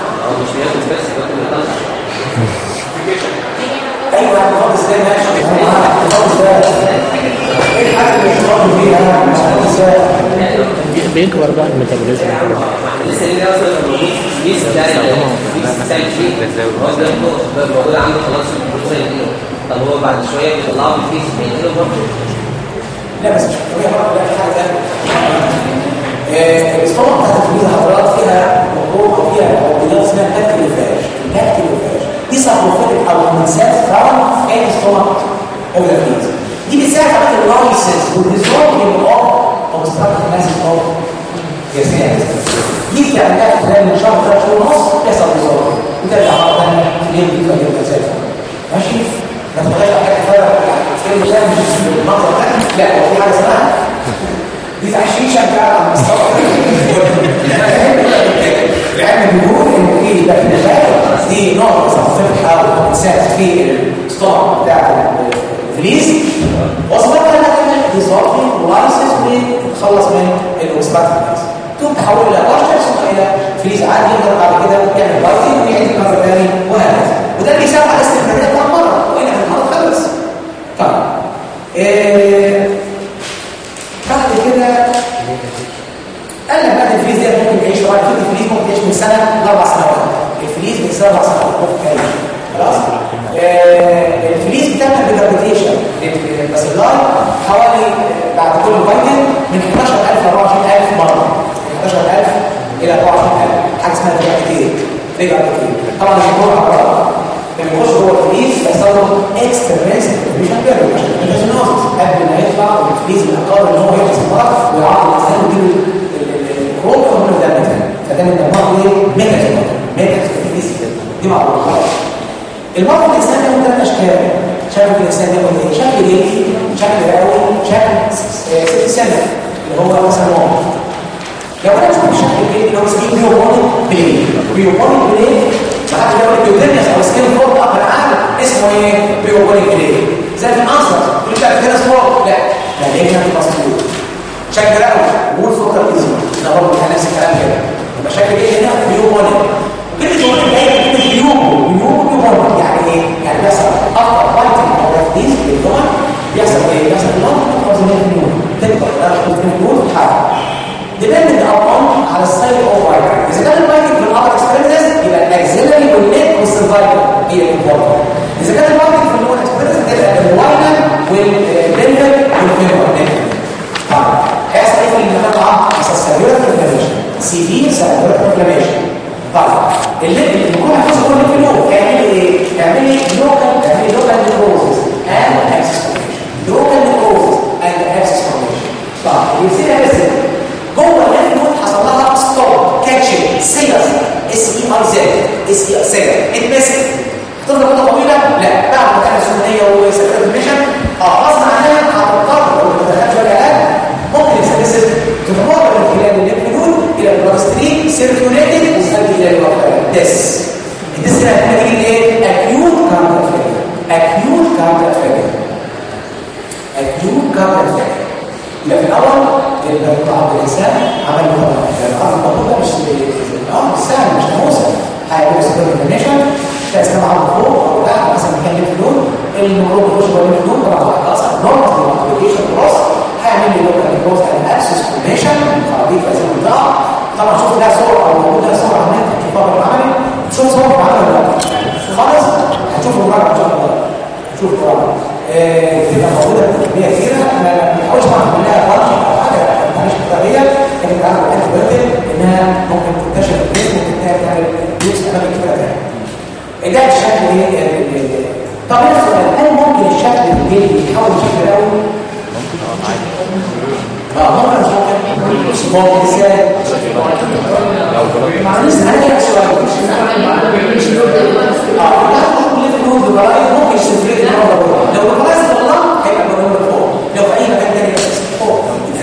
ايوه الفضل سهل ماشي الفضل سهل ايه الحاجه اللي الفضل فيها الفضل سهل بيكبر بقى الميتابوليزم لسه ليه اصلا الموجود لسه بتاع لسه بتاع الشيء هو ده ده موجود عنده خلاص الفرصه يديله طب هو بعد شويه بيطلعه في الفيس بيديله برضه لا بس مش طبيعي برضه لا في حاجه ثانيه الاسطوانه بتاعت الفلوس حضرات فيها موضوع او فيها موجودات اسمها الاكتيلوفاج الاكتيلوفاج دي سبروفيتك او كونسات فراون في اي اسطوانه اوف ذا فلوس دي بتساعد على اللايسنس والريزولفنج اوف اوبستراكتيف ماسس اوف جسميات دي بتعملها خلال من شهر ثلاث شهور ونص يحصل ريزولف وترجع مره ثانيه ليه بتبقى ماشي المنظر ده لا هو في حاجه اسمها دي تحشيشه بتاع على المستوى العلم بيقول ان في بكتيريا دي نقطه صفيح او مساحه في الاسطوع بتاع الفليس وصلت لها ديزولفين ولايسس وتخلص من الاوسبات ثم تحول الى بارشر ثم الى فليس عادي يقدر بعد كده يعمل بايتنج ويعيد مره ثاني وهكذا وده اللي يساعد على استمراريه كم مره وإلى ان المرض خلص طيب إيه بعد كده قال لك بقى الفليس دي ممكن تعيش بعد كده الفليس ممكن تعيش من سنه لاربع سنوات الفليس من سنه لاربع سنوات ممكن تعيش خلاص آه الفليس بتعمل ريكابيتيشن بس اللاي حوالي آه، بعد كل فايتن من 11000 ل 24000 مره من 11000 الى 24000 حاجه اسمها ريكابيتيت ريكابيتيت طبعا الجمهور عباره لما يخش جوه الفليس يحصل له اكسترنس مش بيرد عشان الجنوزس قبل ما يطلع الفليس الاقار ان هو يحصل مرض ويعرض الانسان ويجيله الروح من ده مثلا فده من المرض ايه ميتا ميتا الفليس دي معروفه خلاص المرض الانسان له ثلاث اشكال شكل الانسان له ايه شكل جلدي شكل رئوي شكل ست سنه اللي هو مثلا موت لو انا شفت الشكل الجلدي اللي هو اسمه بيوبونيك بلين بيوبونيك بلين ساعات بيقول لك بيوبونيك او سكين فوق ابر عام اسمه ايه بيوبونيك بلين زي في الانصر يقول لك كده فوق لا ده ليه كان مظبوط شكل رئوي وول فوق الكيزما ده برضه كان نفس الكلام كده يبقى شكل جلدي هنا بيوبونيك كلمه بيوبونيك جايه من كلمه بيوبو بيوبو بيوبونيك يعني ايه يعني مثلا اكتر وايتنج او تفديد للغه بيحصل ايه بيحصل لون تخرج من النور تكبر درجه النور تتحرك depending upon على السايد اوف وايتنج اذا كان الوايتنج في الابر اكسبيرينس يبقى الاكسيلري والنيك والسرفايفل هي الامبورتنت اذا كان الوايتنج في اللور اكسبيرينس يبقى الوايتنج والبنفل والفيمر طبعا هيحصل ايه في المنطقه حصل سيرفير انفلاميشن سيفير سيرفير انفلاميشن طيب اللي بيكون هتوصل كل الفلو تعمل ايه؟ تعملي لوكال تعملي لوكال نيكروزز اند اكسس فورميشن لوكال نيكروزز اند اكسس فورميشن طيب يصير بس جوه الليمف حصل لها ستوب كاتشنج سيلز اس اي اي زد اس اي سيلز اتمسك تفضل مده طويله لا بعد ما تعمل سمنيه وسيرفير انفلاميشن اه غصب عنها هتضطر لو ما دخلتش ولا ممكن السيلز تتمرر من خلال الليمف نود الى البلاسترين سيركيوليتد وتؤدي الى الوفاه دس الدس اللي هتلاقي ايه اكيوت كارد فيلر اكيوت كارد فيلر اكيوت كارد فيلر يبقى في الاول اللي عبد الانسان عمل له الارض الموجوده مش الارض سهل مش موسى هيعمل سيركيوليشن انفورميشن ده اسمها عرض فوق او تحت مثلا مكان اللون الموضوع بيخش جوه اللون طبعا خلاص نورمال ابلكيشن كروس هيعمل لي لوكال كروس اند اكسس فورميشن خرابيط هذه البضاعه طبعا شوف ده صور او موجود ده صور على النت في الفقره العملي شوف صور معانا دلوقتي خلاص هتشوفوا بره ان شاء الله شوف بره تبقى موجوده في التربيه كتيره انا ما بنحاولش طبعا نعملها فرش او حاجه معلش التربيه لكن تعالوا الانتي بايوتيك انها ممكن تنتشر في الجسم ممكن تعمل فيروس امامي كتيره تاني ده الشكل ايه طب يحصل هل ممكن الشكل الجلدي يتحول لشكل رئوي؟ اه ممكن ممكن ممكن ازاي؟ معلش انا شويه اه كل الجرايد ممكن يشتري لو الجرايد والله هيبقى موجود فوق لو في اي مكان تاني بس فوق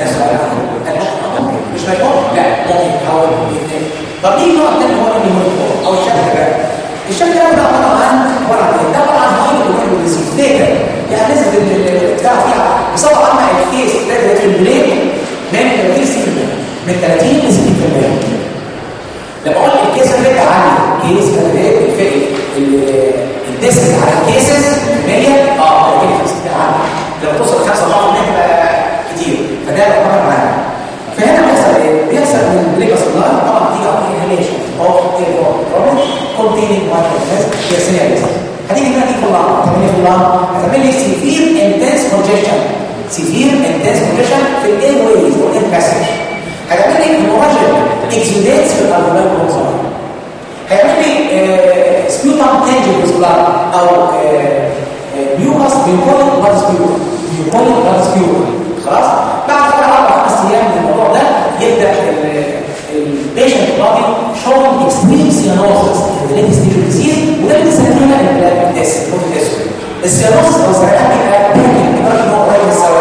مش هيكون لا ممكن يتحول طب ليه نوع تاني هو اللي موجود فوق او الشكل ده الشكل ده عباره عن عباره عن ده عباره عن هاي وكل ديزيز ليه يعني نسبه البتاع فيها بصفه عامه الكيس ده البلين من 30 من 30 ل 60% لما اقول الكيس ريت عالي كيس ريت الفئه الديسك على الكيسز 100 اه ده كده عالي لو توصل 5 4 يبقى كتير فده يعتبر معانا فهنا بيحصل ايه؟ بيحصل ان البليكس النار طبعا بتيجي على انهاليشن اوف تيلفون بروبلم كونتيننج مايكروفاز هي سينياليز هتيجي هنا دي كلها هتعمل ايه كلها؟ هتعمل لي سيفير انتنس كونجكشن سيفير انتنس كونجكشن في الاير ويز والاير باسج هتعمل لي هيموراجيك اكسيدنتس في الالفيول كونسول هيعمل لي سبيوتام تنجل بلاد او ميوكاس بيوكوليك بلاد سبيوت بيوكوليك بلاد سبيوت خلاص بعد كده اربع خمس ايام من الموضوع ده يبدا البيشنت بادي شوينج اكستريم سيانوسس ريليتد ستيج ديزيز وده اللي بنسميها البلاد تيست السيانوسس لو سرقها يبقى ممكن يبقى ان هو قريب من السواد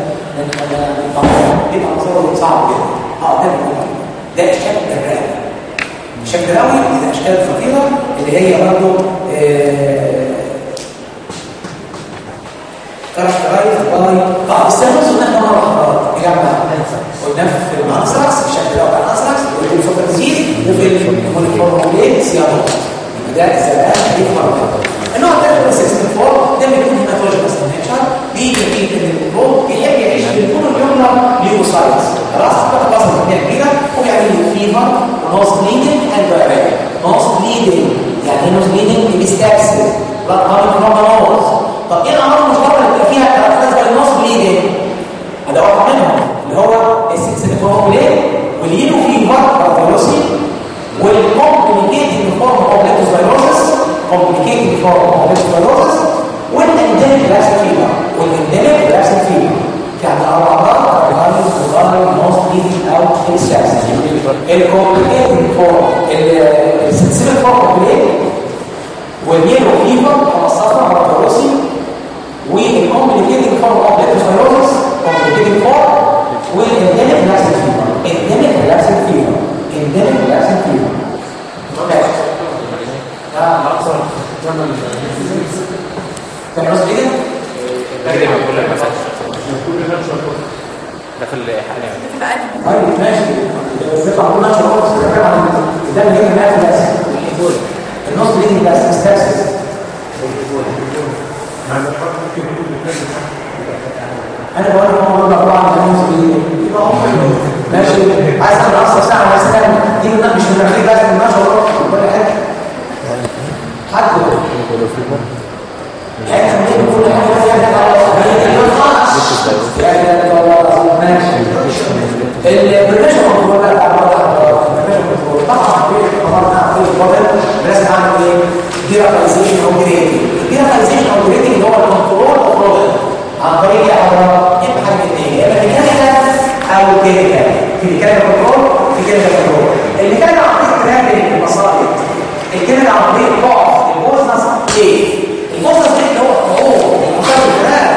لان انا طبعا بيبقى مصور صعب جدا اه ده الموضوع. ده الشكل الرئوي الشكل الرئوي من الاشكال الخطيره اللي هي برضه كاركترايز باي طب استنوا ان احنا مره حضرتك يا جماعه قلنا في الانثراكس الشكل الاول بتاع الانثراكس وفي الفوتو ديزيز وفي المونيكلورمولين سيارات ده الزرقاء دي مره النوع الثالث هو السيستم فور ده بيكون هيماتولوجيكس نيتشر بيجي في الكنترول بيحب يعيش في الكون اليومنا ليوسايتس خلاص بقى خلاص كميه كبيره وبيعمل له فيفر ونوز بليدنج اند دايركت نوز بليدنج يعني ايه نوز بليدنج بيستكسل بلاد مارك نوز طب ايه الامراض المشهوره اللي بتبقى فيها كاركترايز باي نوز بليدنج هذا واحد منهم اللي هو السيستم فور واليلو فيفر بارتيروسي والcomplicating form of leptospirosis complicating form of leptospirosis والendemic lassa fever والendemic lassa fever يعني أعراض غالب وغالب نوز بليدنج أو إكساس الcomplicating form السلسلة form of bleed واليلو فيفر خاصة بارتيروسي والcomplicating form of leptospirosis complicating form والendemic lassa fever endemic lassa fever endemic lassa fever كان راس ايه داخل حاليا طيب ماشي بيطلع كل نشر خالص ده اللي هي مات بس النص ليه بس مستكسس انا بقول لك هو والله طبعا النص ليه ماشي عايز تعمل اصلا ساعه بس دي مش من الخير بس النشر ولا حاجه حد يعني خلينا نقول حاجه البرنامج هو بقى طبعا في خبرنا في الفضل لازم اعمل ايه ديرابيزيشن او جريدنج الديرابيزيشن او جريدنج اللي هو الكنترول اوف بروبلم عن طريق اعراض اما حاجه اثنين يا اما ميكانيكال او كيميكال في ميكانيكال كنترول في كيميكال كنترول الميكانيكال عن طريق تراكم المصائب الكيميكال عن طريق ضعف البوزنس ايه البوزنس اللي هو الطعوم المصائب الكلام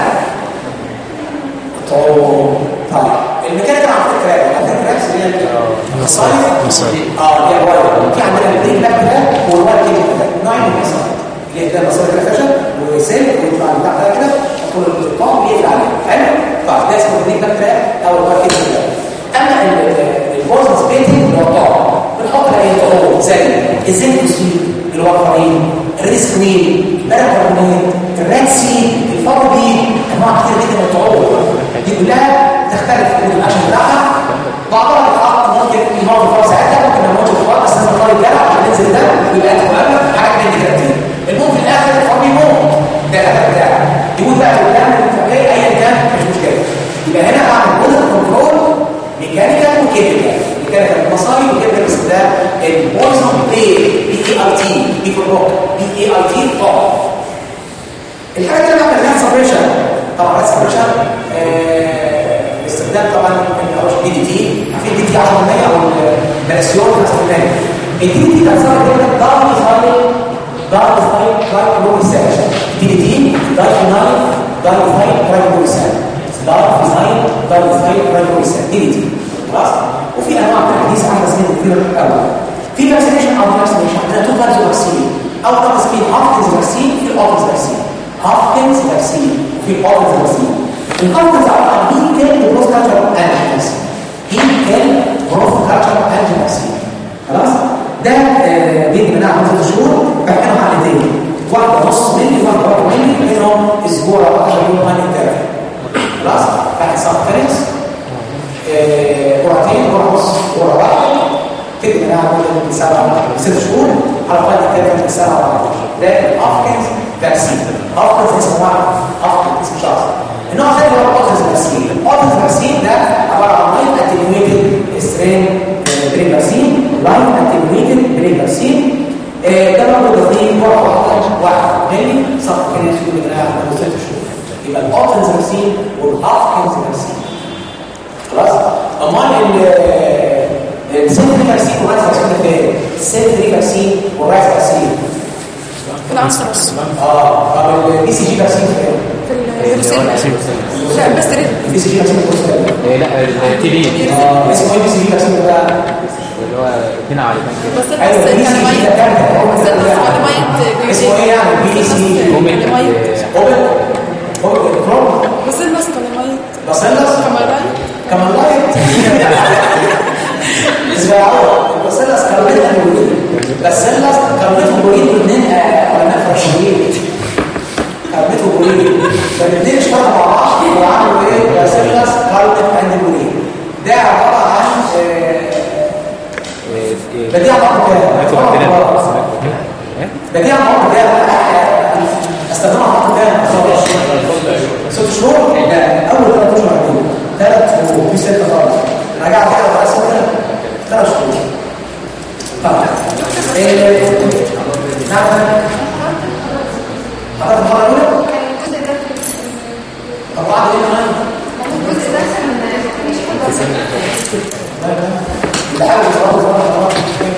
طعوم طيب الميكانيكال عن طريق تراكم عندنا تراكس اللي هي المصائب اه دي الوايد في عندنا البريك باك ده والوايد كيميكال ده نوعين من المصائب اللي هي ده مصائب كده فشل وسيل ويطلع بتاع ده كده كل الطعم بيقفل عليه حلو طيب ده اسمه البريك باك تراك او الوايد كيميكال اما البوزنس بيتنج اللي هو الطعم بنحط عليه طعوم زي الزنك سويت الوفرين الريسك ويل البركربونات الراد سيد الفربي انواع كتير جدا من الطعوم دي كلها تختلف من الاكشن بتاعها بعضها بتتحط ممكن يموت الفار ساعتها ممكن ما يموتش الفار بس لازم الفار يتجرع ينزل ده ويبقى اتفقنا حاجه تاني كده كتير المهم في الاخر الفار بيموت ده الهدف بتاعه يموت بقى في الدم الفقريه ايا كان مش مشكله يبقى هنا اعمل جزء كنترول ميكانيكال وكيميكال ميكانيكال مصاري وكيميكال باستخدام البويزون بلاي بي اي اي تي بي فور بوك بي اي اي تي طبعا الحاجه الثانيه بقى اللي هي سبريشن طبعا سبريشن باستخدام طبعا الدي دي تي عارفين دي تي 10 او البلاسيون في استخدام الدي دي تي بتظهر كده دارك ستايل دارك ستايل ترايكلوميساج دي دي تي دارك نايل دارك ستايل ترايكلوميساج دارك ديزاين دارك ستايل ترايكلوميساج دي دي تي خلاص وفي انواع تحديث احدث من كتير قوي في فاكسينيشن او فاكسينيشن عندنا تو فاكس فاكسين او فاكسين هافكنز فاكسين في الاوفيس فاكسين هافكنز فاكسين في الاوفيس فاكسين الهافكنز عباره عن بي كان بروز كالتشر انجي فاكسين بي كان بروز كالتشر انجي فاكسين خلاص ده بيدي مناعه خمسة شهور بحكمها على الاثنين واحده نص ملي واحده ربع ملي منهم اسبوع او 10 يوم هاني ثيرابي خلاص بعد صار فينكس جرعتين جرعه نص جرعه واحده تدي مناعه مده سبع ست شهور على فايده كده من سنه ولا ده الافكنز فاكسين افكنز اسمه واحد افكنز اسم شخص النوع الثاني هو الاوتيز فاكسين الاوتيز فاكسين ده عباره عن لاين اتنيويتد سترين برين فاكسين لاين اتنيويتد برين فاكسين ده برضه فيه جرعه واحده واحد ملي صف كده يسوي مناعه مده ست شهور يبقى الاوتيز فاكسين والافكنز فاكسين خلاص امال السنتري فاكسين والرايس فاكسين ده فين السنتري فاكسين والرايس فاكسين في العنصر اه طب البي سي جي فاكسين فين في الهيروسيل لا بس ريد بي سي جي فاكسين بروستات إيه، لا التي بي اه اسمه ايه بي سي جي فاكسين ده اللي هو اتنين على كان بس ايوه بي سي جي ده كام ده بس ميت اسمه ايه يعني بي سي جي ميت اوبن اوبن كروم بس الناس كان ميت باسيلس كمان كمان لايت اسمعوا باسيلس كاربيتا موريد باسيلس كاربيتا موريد الاثنين علماء فرنسيين كاربيتا موريد فالاثنين اشتغلوا مع بعض وعملوا ايه باسيلس كاربيتا اند موريد ده عباره عن بديع عمر بديع عمر ده استخدمها عمر ده ست شهور ده اول ثلاث اشهر عندهم ثلاث شهور في سته خالص رجعت كده بعد سنه ثلاث شهور طبعا ايه نعم حضرتك المره الاولى طب بعد ايه كمان بحاول اصور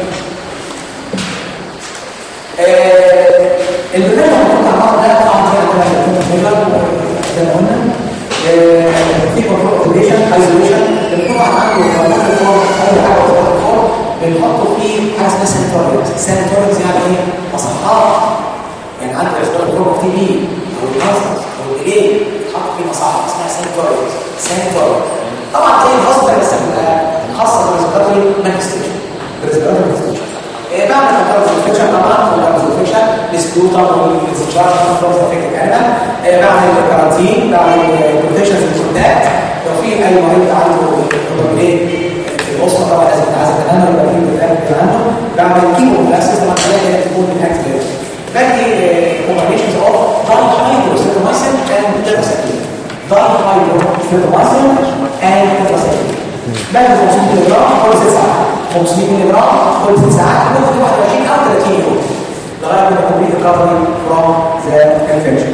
البرنامج المفروض على بعض ده طبعا زي ما قلنا زي ما قلنا في كنترول اوبريشن ايزوليشن طبعا عنده كمان الفور اي حاجه في الفور بنحطه فيه حاجه اسمها سانيتوريز سانيتوريز يعني ايه مصحات يعني عنده ريسبيراتوري بروك تي بي او الكانسر او الايه حط فيه مصحه اسمها سانيتوريز سانيتوريز طبعا زي الهوسبيتال بس بتبقى خاصه بالريسبيراتوري مانيفستيشن بالريسبيراتوري مانيفستيشن بعمل كنترول انفكشن طبعا كنترول انفكشن السكوتر والانفكشن كنترول انفكشن كمان بعمل كارانتين بعمل بروتكشن في الكونتاكت لو في اي مريض عنده بروبليم في الاسره طبعا لازم يتعزل تماما يبقى في بروتكشن عنده بعمل كيمو بلاكسس طبعا خليها تكون اكتف باقي كومبينيشنز اوف داي هايدروسيتومايسين اند تيراساكين داي هايدروسيتومايسين اند تيراساكين بعد 500 ملي جرام كل 6 ساعات 500 ملي جرام كل 6 ساعات ممكن 21 او 30 يوم لغايه ما كومبليت ريكفري فروم ذا انفكشن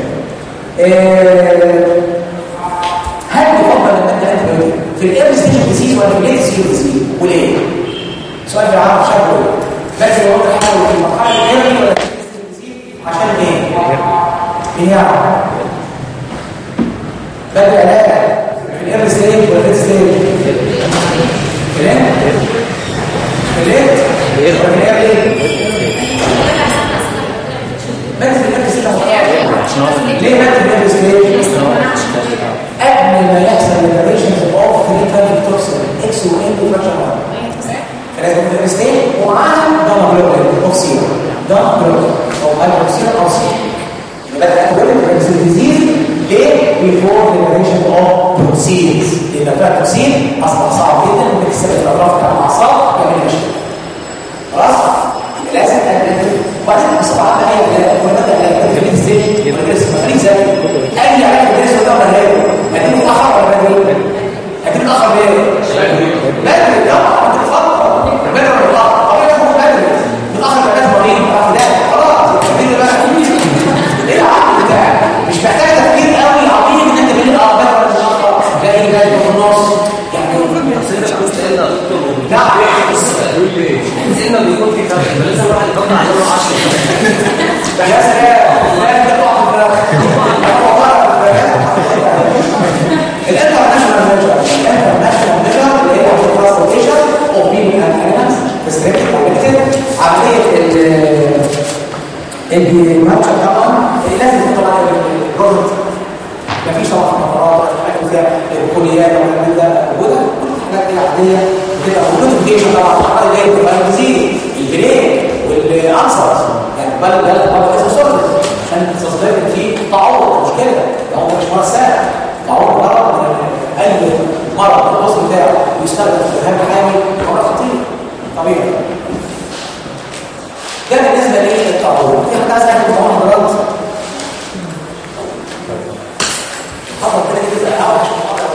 هل يفضل ان انت انتبيوتيك في الايرلي ستيج ديزيز ولا في الليت ستيج ديزيز وليه؟ سؤال في العرب شكله لازم يقول حاجه في المرحله الايرلي ولا في الليت ستيج ديزيز عشان ايه؟ مين يعرف؟ بدأ علاج في الايرلي ستيج ولا في الليت ستيج؟ كلام؟ كلام؟ ولا في الايرلي؟ مات في النفس ليه مات في النفس ليه؟ قبل ما يحصل الريليشنز اوف كلينيكال توكسين اكس وان وفراكشن 1 كلام في النفس ليه؟ ومعاها دم جلوبين اوكسين دم جلوبين او هايبوكسين او سين يبقى اول الريليشنز ديزيز ليه؟ بيفور الريليشن اوف توكسينز لان بتاع توكسين اصبح صعب جدا ممكن تسبب الاطراف بتاع الاعصاب يعمل مشكله خلاص؟ لازم وبعدين بصراحه بقى هي وبدا التدريب ازاي يدرس مريض زي اي علاج يدرسه ده ولا لا لكن متاخر ولا بدري لكن متاخر ليه بدري طبعا بتتفضل بدري ولا متاخر طبيعي يكون بدري متاخر بقى مريض متاخر لا خلاص بدري بقى ايه العقل بتاعك مش محتاج تفكير قوي عظيم ان انت بين اه بدري ولا متاخر لا ايه ده في النص يعني لا زي ما بيكون في فرق لازم الواحد يفكر على انه 10 يا سلام لا انت تقع في البلد الانترناشونال ميجر الانترناشونال ميجر اللي هي ترانسبورتيشن اوف بيبل اند انيمالز ريستريكتد كونكتد عمليه الماتشر طبعا لازم طبعا الجهد مفيش طبعا مطارات ولا حاجه فيها الكليات ولا من ده موجوده كل الحاجات دي عاديه بتبقى موجوده في الجيش طبعا الحاجه اللي هي بتبقى الجزيره الجنيه والانصر يعني بل بل بل اسمه صدر عشان تصدر فيه تعوض مشكله تعوض مش مرض سهل تعوض مرض اي مرض في الوسط بتاعه ويستخدم في الهام حامل امر خطير طبيعي ده بالنسبه للتعوض في حاجه اسمها كمان مرض حضر كده كده اوحش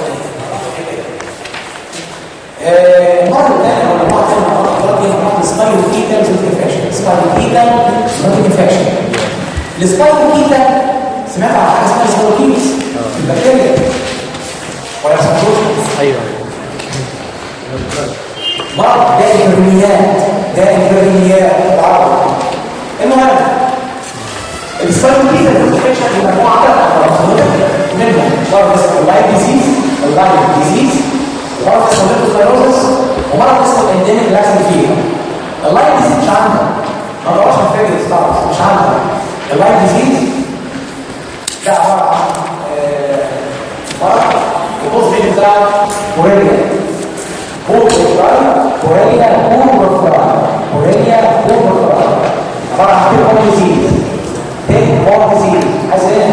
المرة الثانية ولا المرة الثانية مرة الثانية دي مرة سبايرو كيتا انفكشن سبايرو كيتا انفكشن السبايرو كيتا سمعت عن حاجة اسمها سبايروكيتس البكتيريا ولا سبايروكيتس ايوه مرض ده البرميات ده البرميات بالعربي المهم السبايرو كيتا انفكشن دي مجموعة عدد مرض اسمه اللايف ديزيز اللايف ديزيز ومرض اسمه ليبوسايروزس ومرض اسمه انديميك لاكسن فيفر اللايف ديزيز مش عندك ما بقاش في الفيجرز خالص مش عندك اللايف ديزيز ده عباره عن آه، مرض يبص فيه بتاع كوريا بورفراي كوريا بورفراي كوريا بورفراي عباره عن تيك بون ديزيز تيك بون ديزيز عايز ايه؟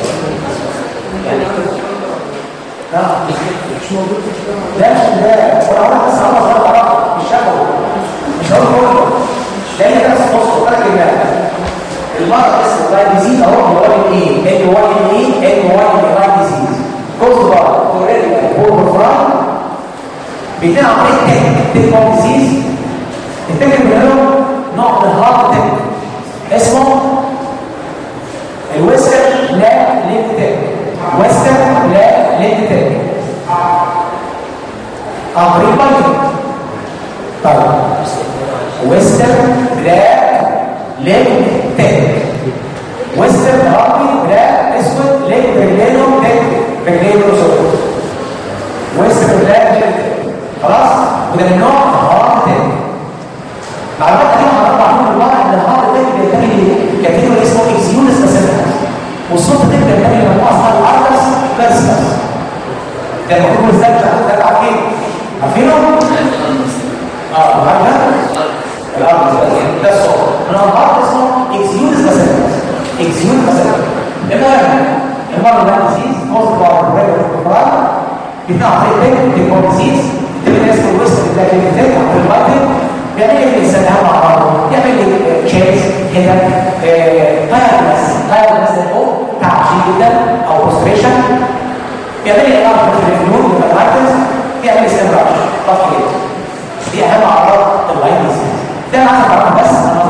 نعم مش موجود لا مش ده وانا عمري بس عمري صغير عرفت مش شافه مش هقول كله ده هي نفس القصه ثلاث كلمات المرض اسمه لايف ديزيز اهو هو ايه ان واي ان ايه ان واي ان لايف ديزيز كوز بار كوريا بورفراي بيتنا عن طريق تك تك بون ديزيز التك منه نوع من الهارت تك اسمه الويستر لا لينك تك ويستر لا لينك تك عن طريق بايتنج طيب ويستر بلاك لينك تك ويستر هاربي بلاك اسود لينك رجلينه تك رجلينه سود ويستر بلاك لينك تك خلاص وده من نوع هارت تك معلومات دي هنطلع منهم الواحد ان الهارت تك بينتمي لكاتيجوري اسمه اكسيونس باسيفيكس والصوت تك بينتمي لمجموعه اسمها الاركس فيرسس ده المفروض ازاي ده عارفين عارفينه؟ اه عارفين الارض ده الصوت انا الارض اسمه اكسيونس باسيفيكس اكسيونس باسيفيكس المهم المرض ده ديزيز كوز باي ريجولار بتاع طريق تك ديزيز اللي اسمه الوسط بتاع التك او البايتنج بيعمل لي الانسان ده مع بعضه يعمل لي تشيز كده تايرنس تايرنس ده تعب جدا او بوستريشن بيعمل لي اعراض في الفنون والماركتنج بيعمل لي استمرار طفل كده دي اهم اعراض اللاين ديزيز ده انا عارف بس انا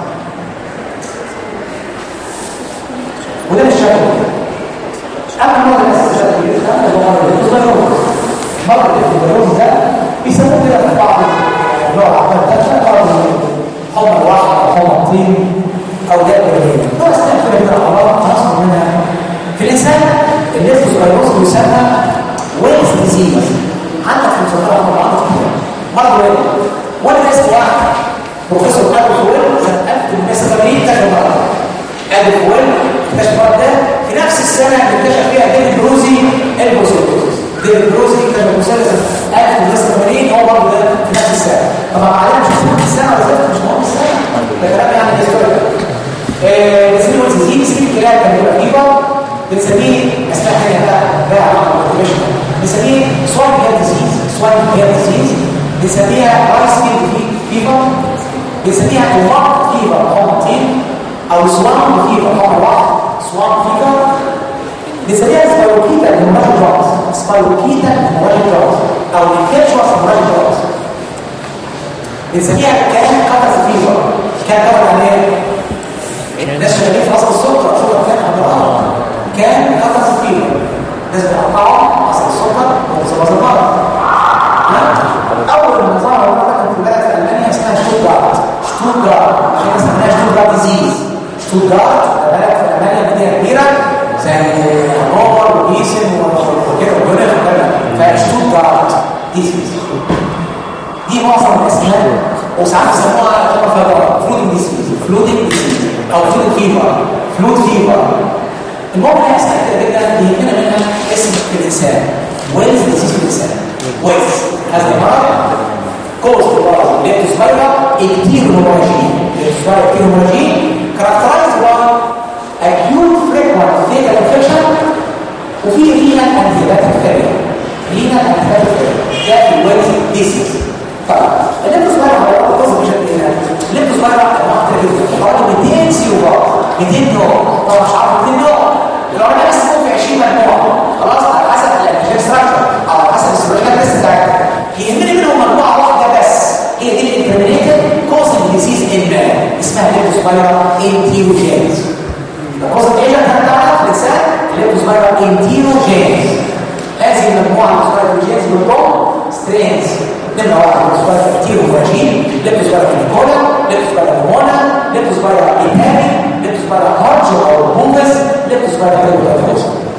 وده مش شكل اما مرض الاساس شكل كده ده هو مرض الفيروس مرض الفيروس ده بيسموه كده في بعض نوع العقل ده مرض حمى الوحل او حمى الطين او ده الهرمين هو استنفر من الاعراض نصر منها في الانسان الليفوسبيروس يسمى ويلز ديزيز حتى في المسطره طبعا مرض ويل وانا اسمه واحد بروفيسور ادولف ويل سنه 1980 كان مرض ادولف ويل اكتشف المرض ده في نفس السنه اللي اكتشف فيها ديفيد بروزي البوسيلوس ديفيد بروزي كان المسلسل 1980 هو برضه ده في نفس السنه طبعا علينا مش مهم السنه ولا مش مهم السنه ده كلام يعني هيستوريكال بنسميه ديزيز في كلام كان بيبقى فيبر بنسميه اسمها حاجه بقى بقى موتيفيشن بنسميه سواين هير ديزيز سواين هير ديزيز بنسميها رايس فيبر بنسميها المارك فيبر كومتين او سوان فيبر هو واحد سوان فيبر بنسميها سبايروكيتا المراجع جواز سبايروكيتا المراجع جواز او الكيرشواس المراجع جواز بنسميها كان كاتس فيبر كان كاتس يعني ايه؟ الناس شغالين في اصل السكر شكرا كان حضرها كان كاتس فيبر الناس بتقطعوا اصل السكر ومصابات المرض اول ما ظهر المرض كان في بلد في المانيا اسمها شتوتغارت شتوتغارت عشان اسمها شتوتغارت ديزيز شتوتغارت بلد في المانيا مدينه كبيره زي هانوفر وجيسن وكده وجنيف وكده فشتوتغارت ديزيز دي معظم الاسماء وساعات يسموها فلوتنج ديزيز فلوتنج ديزيز او فلوت فيفر فلوت فيفر المهم هي اسماء كده جدا يهمنا منها اسم الانسان ويلز ديزيز الانسان ويلز هذا المرض كوز بالبرازيل ليبتوسبايرا اكتيرونوموراجين ليبتوسبايرا اكتيرونوموراجين كاركترايز باي acute frequent fatal infection وفي رينا انتيباتيك فيلير رينا انتيباتيك فيلير ده الويلز ديزيز طيب الليبتوسبايرا هو قصه بشكل هنا الليبتوسبايرا انواع كتير حوالي 200 سيوبات 200 نوع طبعا مش عارف 200 نوع لو انا قسمهم في 20 مجموعه خلاص على حسب الانتيجين ستراكشر او على حسب السيرولوجيكال تيست بتاعتك يهمني منهم مجموعه واحده بس هي دي الانترمينيتد كوزنج ديزيز ان مان اسمها ليبتوسبايرا انتيروجينز الكوزنج ايجنت بتاعتك الانسان ليبتوسبايرا انتيروجينز هذه المجموعه من السبايروجينز بتضم سترينز نمرة واحد ليبتوسبايرا انتيروجين ليبتوسبايرا نيكولا ليبتوسبايرا مونا ليبتوسبايرا ايتالي ليبتوسبايرا هارج او بونجس ليبتوسبايرا ليبتوسبايرا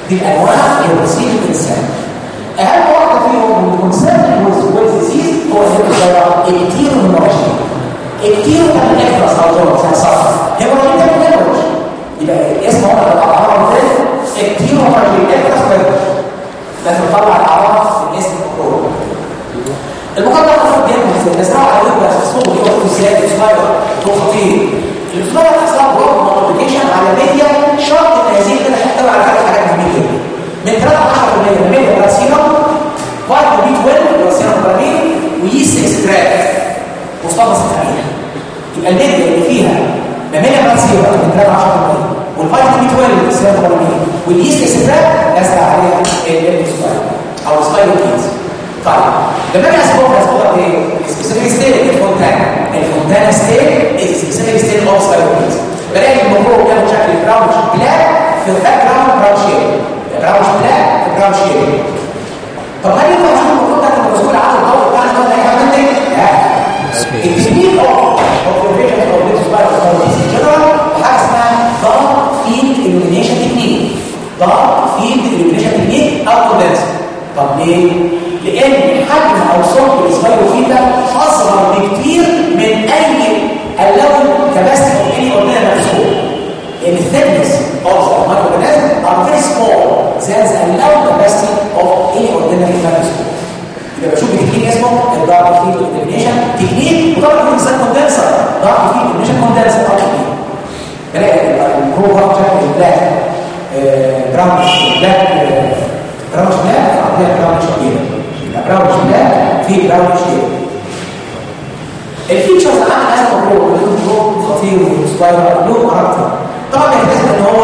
دي الانواع اللي بتصيب الانسان اهم واحده فيهم الكونسيرن والديزيز هو الكتير من الرشيد الكتير من الافرس او جون صح هو ده الهيموريج يبقى اسمه هو الاعراض الثاني الكتير من الافرس لازم نطلع الاعراض في الاسم كله المقدمه خطوه جدا بس على وجه الصوت اللي هو ازاي الفلاير هو خطير الفلاير حصل بروك مالتيبيكيشن على ميديا شرط ان هذه كده تحتوي على ثلاث حاجات مهمه من 3 ل 10% من الراسينوم فيتامين بي 12 الراسينوم برامين ويست اكستراكت مصطفى سكرين يبقى الميديا اللي فيها ما بين الراسينوم من 3 ل 10% والفيتامين بي 12 الراسينوم برامين واليست اكستراكت نزل عليها السباير او السباير كيز طيب لما اجي اسبوع اسبوع ايه سبيسيفيك ستيت الفونتانا الفونتانا ستيت از سبيسيفيك ستيت اوف سبايروكيز بلاقي الموضوع بياخد شكل براون بلاك في الباك جراوند براون شيب براون بلاك في براون شيب طب هل ينفع اشوف الموضوع ده كان مسؤول عن الضوء بتاعنا ولا اي حاجه تاني؟ لا التكنيك اوف اوبزرفيشن اوف ذيس سبايروكيز ان جنرال وحاجه اسمها دارك فيلد illumination تكنيك دارك فيلد illumination تكنيك او كوندنسر طب ليه؟ لان حجم او صوت السبايروفيتا اصغر بكتير من اي اللون كباستيك او اي اورجانيزم مكسور لان الثيكنس اوف ذا مايكروبلازم ار فيري سمول زي اللون كباستيك اوف اي اورجانيزم مكسور يبقى بشوف تكنيك اسمه الدارك فيلد اليمينيشن تكنيك وطبعا في انسان كوندنسر دارك فيلد اليمينيشن كوندنسر او تكنيك تلاقي البرو شكل البلاك براون بلاك براون بلاك عربيه براون شديده براون بلاك في براون شديد الفيتشرز اللي عندنا اسمه برو برو خطير وسبايرال له كاركتر طبعا بيحتاج ان هو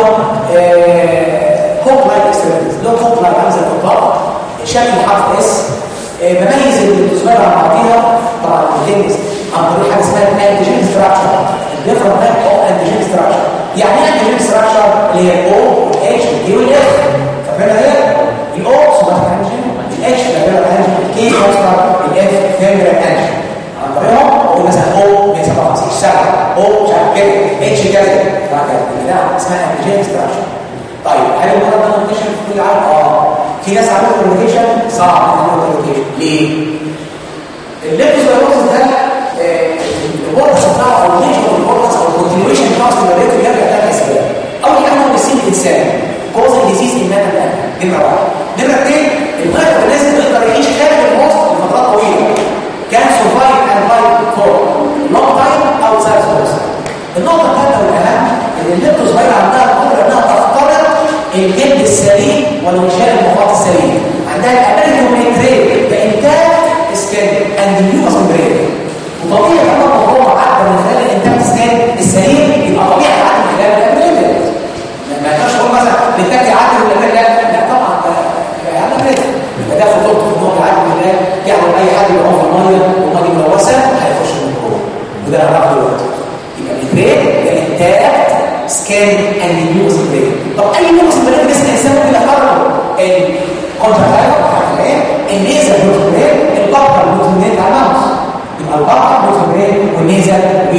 كوب لايك اكسبيرينس له كوب لايك عامل زي القطار شكل حرف اس بميز السبايرال عن بعضيها طبعا الجنس عن طريق حاجه اسمها الانتيجين ستراكشر الديفرنت تايب اوف انتيجين ستراكشر يعني ايه انتيجين ستراكشر اللي هي الاو والاتش والكي والاف فاكرين ده الاو سوبر انتيجين الاتش فاكرين انتيجين الكي ماستر الاف فاكرين انتيجين عن طريقهم قول مثلا او 157 سنه او مش عارف كده اتش كذا وهكذا ده اسمها انتيجين ستراكشر طيب هل المرض ده منتشر في كل العالم؟ اه في ناس عملوا كوميونيكيشن صعب عملوا كوميونيكيشن ليه؟ الليبوسيروسس ده البورتس بتاعه او النيشن اوف البورتس او الكونتينيويشن بتاعه استمراريته بيرجع ثلاث اسباب اول حاجه هو بيسيب الانسان كوز ديزيز ان مان نمره واحد نمره اثنين المرض لازم يقدر يعيش خارج الوسط لفترات طويله كان سرفايف اند فايت فور لونج تايم او سايز الوسط النقطه الثالثه والاهم ان الليبوسيروسس عندها القدره انها تخترق الجلد السليم والغشاء المخاط السليم عندها الابيلتي وميتريد بانتاج سكان اند نيو برين وطبيعي طالما هو عدى من خلال الانتاج السكان السليم يبقى طبيعي عدى من خلال الابيلتي ما يقدرش يقول مثلا بالتالي عدى من الابيلتي لا طبعا ده ابيلتي يبقى ده خطوط ان هو عدى من خلال يعني اي حد يبقى هو في الميه والميه ملوثه هيخش من جوه وده هنعرفه دلوقتي يبقى البرين ده انتاج سكان اند نيو برين طب اي نيو برين جسم الانسان ممكن يخرج الكونتراكت النيزل بروتوبرين البقرة البروتوبرين على الماوس يبقى البقرة البروتوبرين والنيزل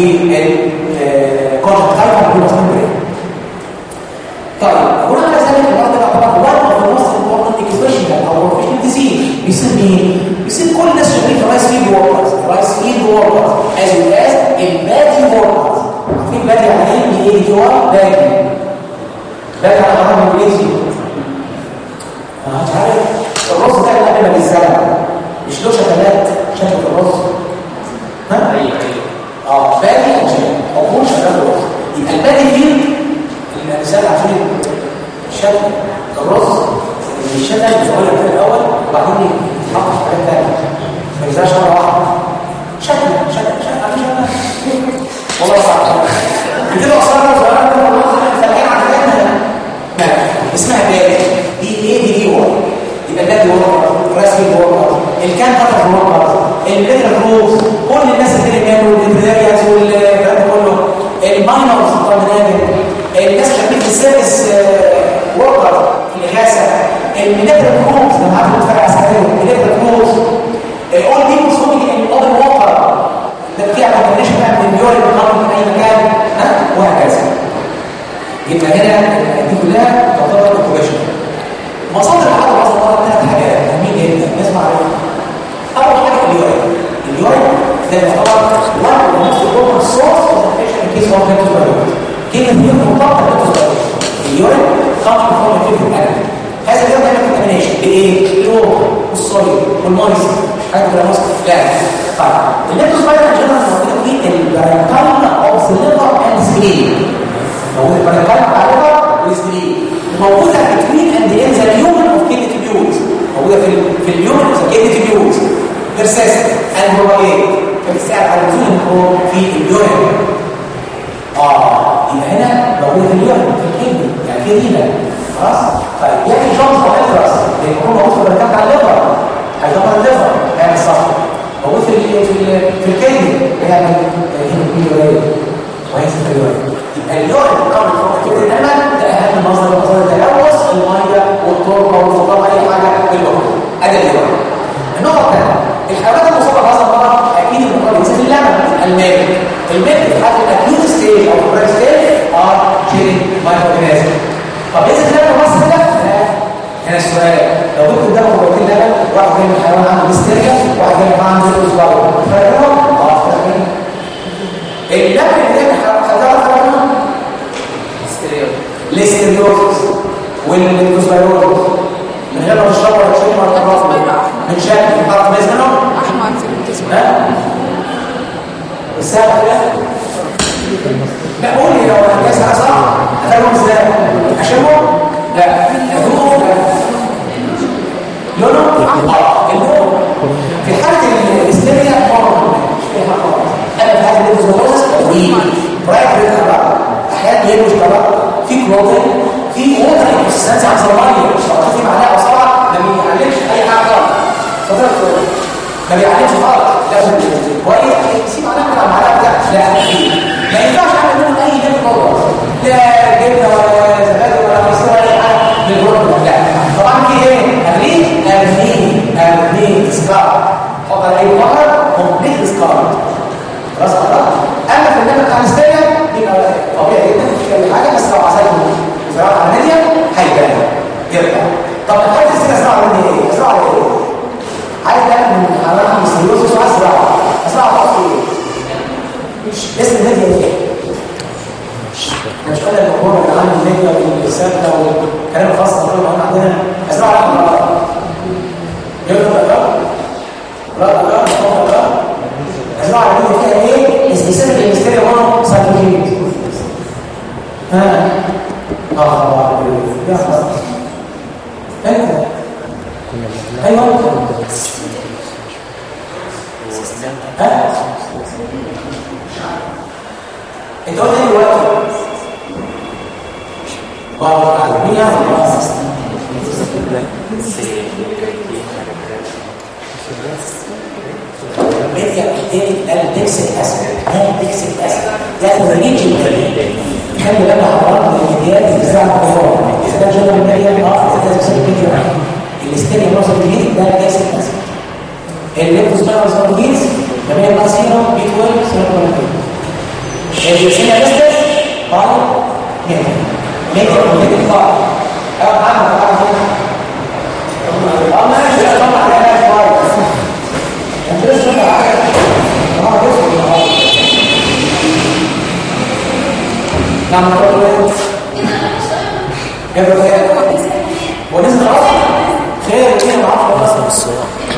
والكونتراكت البروتوبرين طيب هنا على ذلك المرض ده طبعا one of the most important expression او professional disease بيصير مين؟ بيصير كل الناس شغالين في رايس فيلد ووركرز رايس فيلد ووركرز as well as البادي ووركرز عارفين بادي يعني ايه؟ ايه جوا بادي بادي على العربي الانجليزي مش عارف الرز ده اللي قبل الزرع مش له شغلات شكل الرز ها ايوه ايوه اه بادي او شغال او هو شغال الرز يبقى البادي فيه الانسان عشان شكل الرز الشكل بيتغير في الاول وبعدين يتحط في حاجات ثانيه ما ينزلش مره واحده شكل شكل شكل عشان شكل والله صعب بتبقى صغيره صغيره فالحين على حاجاتنا اسمها بادي دي ايه دي دي واحد يبقى النادي ورقه الرسمي ورقه الكان فتح ورقه الليتر جروز كل الناس اللي كانوا البدايات والكلام ده كله الماينرز بتوع المنابر الناس اللي شغالين في السيرفيس ورقه الاغاثه الليتر جروز لما عارف الدفاع العسكري الليتر جروز اول دي مسؤولين ان اول وقر ده بتاع كومبينيشن بقى من اليوري من اي مكان ها وهكذا يبقى هنا دي كلها تعتبر اوكيبيشن ده يعتبر one of the most important source of infection in case of lactobacillus كلمه هي مرتبطه باللactobacillus اليورين comes from the kidney الأكل هذا اليوم بيعمل contamination بايه؟ بالووتر والصويا والمايس حاجه كده مصر لا طيب الليبتوسبايرال جنرال موجوده في البرانكايما اوف ذا ليفر اند سبلين موجوده البرانكايما بتاع الليفر والسبلين موجوده between and in the human of kidney tubules موجوده في ال- في اليومن of the kidney tubules persistent and propagate فبتساعد على نزول الميكروب في اليورين اه يبقى هنا موجود في اليورين في الكدني يعني في رينا خلاص طيب يعني جونز وانترس بيكون موجود في البركات على الليفر هيدمر الليفر هيعمل صفر موجود في ال في ال في الكدني هيعمل هيموجلوبين وهينزل في اليورين يبقى اليورين قبل فوق الكدني دايما ده اهم مصدر من مصادر التلوث الميه والتربه والفضاء اي حاجه في الوقت ادي اليورين النقطه الثانيه الحيوانات المصابه بهذا المرض اكيد المرض ينزل في اللبن الماء الماء في حاله الاكيوت ستيج او البريك ستيج ار جين مايكروبينيزم طب ينزل في اللبن بس كده لا هنا السؤال لو جبت قدامك كوبايتين لبن واحد جاي من الحيوان عنده هيستيريا واحد جاي من عنده اسبوع فرقهم اه فرقهم اللبن اللي جاي من الحيوان هتعرف فرقهم الاستيريوزس والكوسبايروزس من غير ما تشرب ولا تشرب ولا تقرب من شكل تعرف ميزانه احمر زي ما بتسمع ها السبب كده لا قول لي لو انا كاس صح هتعملهم ازاي اشمهم لا لونهم لا لونهم اه اللون في حاله الاستيريا مره مش فيها خالص انا في حاله الفيروس طويل رايح للخبر احيانا يلوش طبعا في كلوتين في ووتر انكونسستنسي عن صوماليا مش طبعا في معلقه صبع ما بيعلمش اي حاجه خالص فتره كويس ما بيعلمش خالص لازم كويس سيب على كده معلقه بتاعت لا ما ينفعش اعمل منهم اي جبن خالص لا جبنه ولا زبادي ولا مصير اي حاجه بالبرد لا طبعا في ايه ارنين ارنين ارنين سكار حط على اي بقر كومبليت سكار خلاص خلاص اما في النمط بتاع الاستيريا يبقى طبيعي جدا مش اي حاجه بس لو عزلته زراعه عمليه هيبان يرجع طب الحاجه السيريا زراعه عمليه ايه؟ زراعه ايه؟ عايز تعمل من حيوانات المستيروسس وعايز زراعه زراعه خاصه ايه؟ اسم الميديا ايه؟ مش قال الموضوع اللي عامل الميديا والسكه والكلام الخاص بالطب احنا عندنا زراعه الامراض يلا بقى لا لا لا لا الزراعه اللي فيها ايه؟ سبيسيفيك المستيريا مونو سايكوجينيك ها اه يا خلاص انت ايوه ها انت قلت ايه دلوقتي بابا مين يعمل ميديا التاني ده الدكسيك اسيد ده الدكسيك اسيد ده الرينج التاني خلي بالك حضرتك من الميديات اللي بتاع الكفار اذا كان جنب الميديا اه ده زي الميديا الاستيريا نوصل الجديد ده الدكسيك اسيد الليبتوسبايرال سبوتيز كمان ماسينو بي 12 سيروتونين الجنسيه لسه قالوا ميديا ميديا ميديا فار اه عامل عامل اه ماشي طبعا عليها كويس انت لسه بقى عارف اه لسه نعم نقول يبقى خير ونزل اصلا خير ايه ما اعرفش اصلا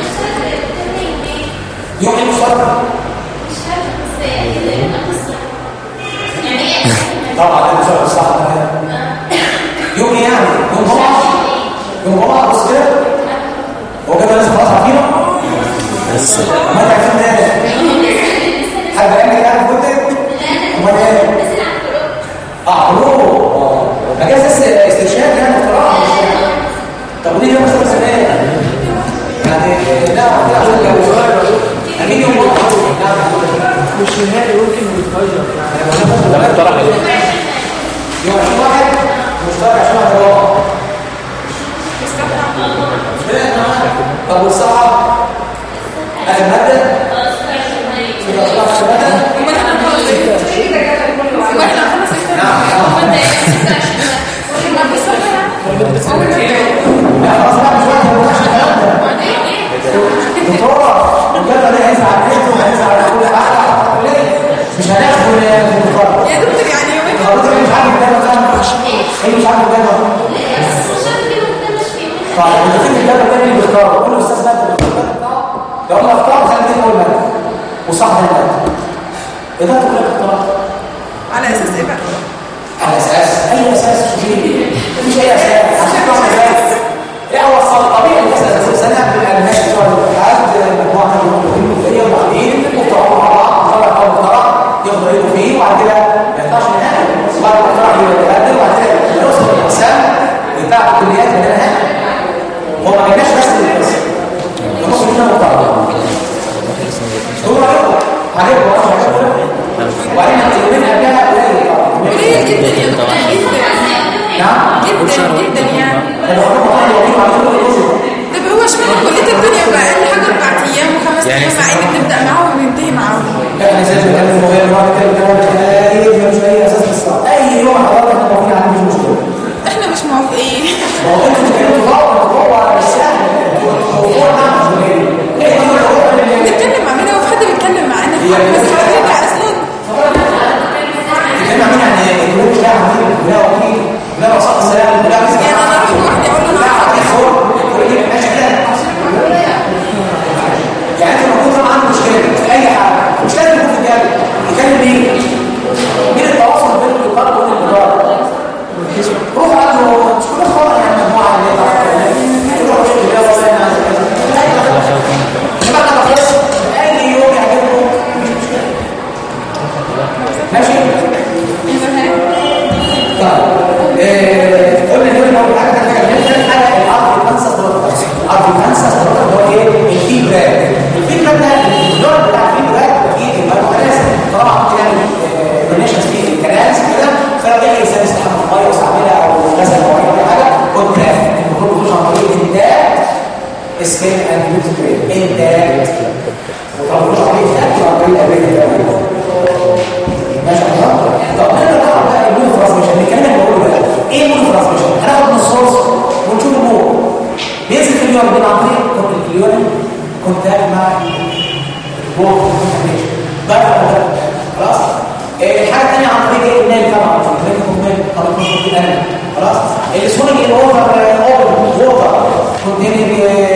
يوم ايه الشر طبعا ده الشر صح يوم ايه يعني يوم جمعه يوم جمعه بص كده هو كده لسه خلاص عارفينه بس ما انت عارفين ده حد قال لك يعني كنت امال ايه اه حلو مجاز بس استرشاد يعني بصراحه مش طب ليه مش بس ايه يعني لا لا عشان لو اكيد يوم مش نهائي ممكن يتغير يعني ده اقترح ايه يوم 20 واحد مشترك 20 واحد هو طب والصعب اخر ماده في اصلاح اخر ماده لا خلاص بقى مش وقت ما نقولش الكلام ده دكتوره الجدول ده هينزل على النت وهينزل على كل حاجه ليه؟ مش هناخده في المقارنه يا دكتور يعني يومين خلاص ايه مش عارف الجدول ده ايه مش عارف الجدول طيب انت فين الجدول ده اللي بيختاره قول له استاذ ماده لو هم اختاروا خلي تقول ماده وصح ده ماده اذا تقول لك اختار على اساس ايه بقى؟ على اساس اي اساس شوفي مفيش اي اساس عشان تعمل اساس ايه هو الصل طبيعي مثلا كل سنه بنبقى الناس بتوع الاتحاد مجموعه من المدربين الكليه وبعدين يطلعوا مع بعض فرق او فرق يفضلوا يبقوا فيه وبعد كده ما يطلعش نهائي وبعد ما الفرق يتقدم وبعد كده يوصل الاقسام بتاع الكليات اللي انا هو ما بيناش بس القسم ده ممكن يكون مقطع هو عجبه عجبه وانا عجبه وبعدين اليومين قبلها قليل قليل جدا يا دكتور جدا نعم جدا جدا يعني انا بقول لك والله العظيم عملوا لي كذب طب هو اشمعنى كليه الدنيا بقى اقل حاجه اربع ايام وخمس ايام مع ان بنبدا معاهم وبننتهي معاهم احنا زي ما قال المغير مرة كده كده كده مش اي اساس للصلاة اي يوم حضرتك احنا موافقين عليه مش مشكلة احنا مش موافقين ما هو انتوا بتتكلموا بعض الموضوع مش سهل الموضوع نعم ايه هو الموضوع اللي بنتكلم معانا وحد بيتكلم معانا بس فاكرين اصلا بتتكلم عن يعني يقولوا لا عميل لا وكيل لا وصف السلام لا مسك يعني انا اروح لوحدي اقول له لا انا عميل فور كل دي ماشي كده يعني انت المفروض طبعا عنده مشكله في اي حاجه مش لازم يكون في الجامعه يكلم مين؟ مين التواصل بين الطالب وبين الاداره؟ روح عنده مش كل خبر يعني مجموعه اللي هي يقول له روح كده ولا انا عايز كذا انما انا خلاص اي يوم يعجبكم ماشي طيب آه، قلنا قلنا اول حاجه حاجه بنبدا حاجه العرض الفانسس العرض الفانسس هو ايه الفيدباك الفيدباك ده النوع بتاع الفيدباك في المدرسه طبعا يعني دونيشنز في الكنائس كده فاي انسان يستحمل الميه ويستعملها او مثلا او اي حاجه قدام المفروض يخش عن طريق انتاج سكين اند بيوتي انتاج وطبعا يخش عن طريق الاكل وعن طريق الابيض ماشي الله طب نقدر نعرف بقى المود ترانسميشن نتكلم بقول بقى ايه المود ترانسميشن هناخد من السورس ونشوف المود بينزل في اليوم ده عن طريق كونت الكليون كونتاكت مع البورد كونتاكتيشن بقى خلاص إيه الحاجه الثانيه عن طريق ايه النيل طبعا عن طريق الكومنت طبعا كونت في القلب خلاص السوينج الاوفر اوفر ووتر كونتيننج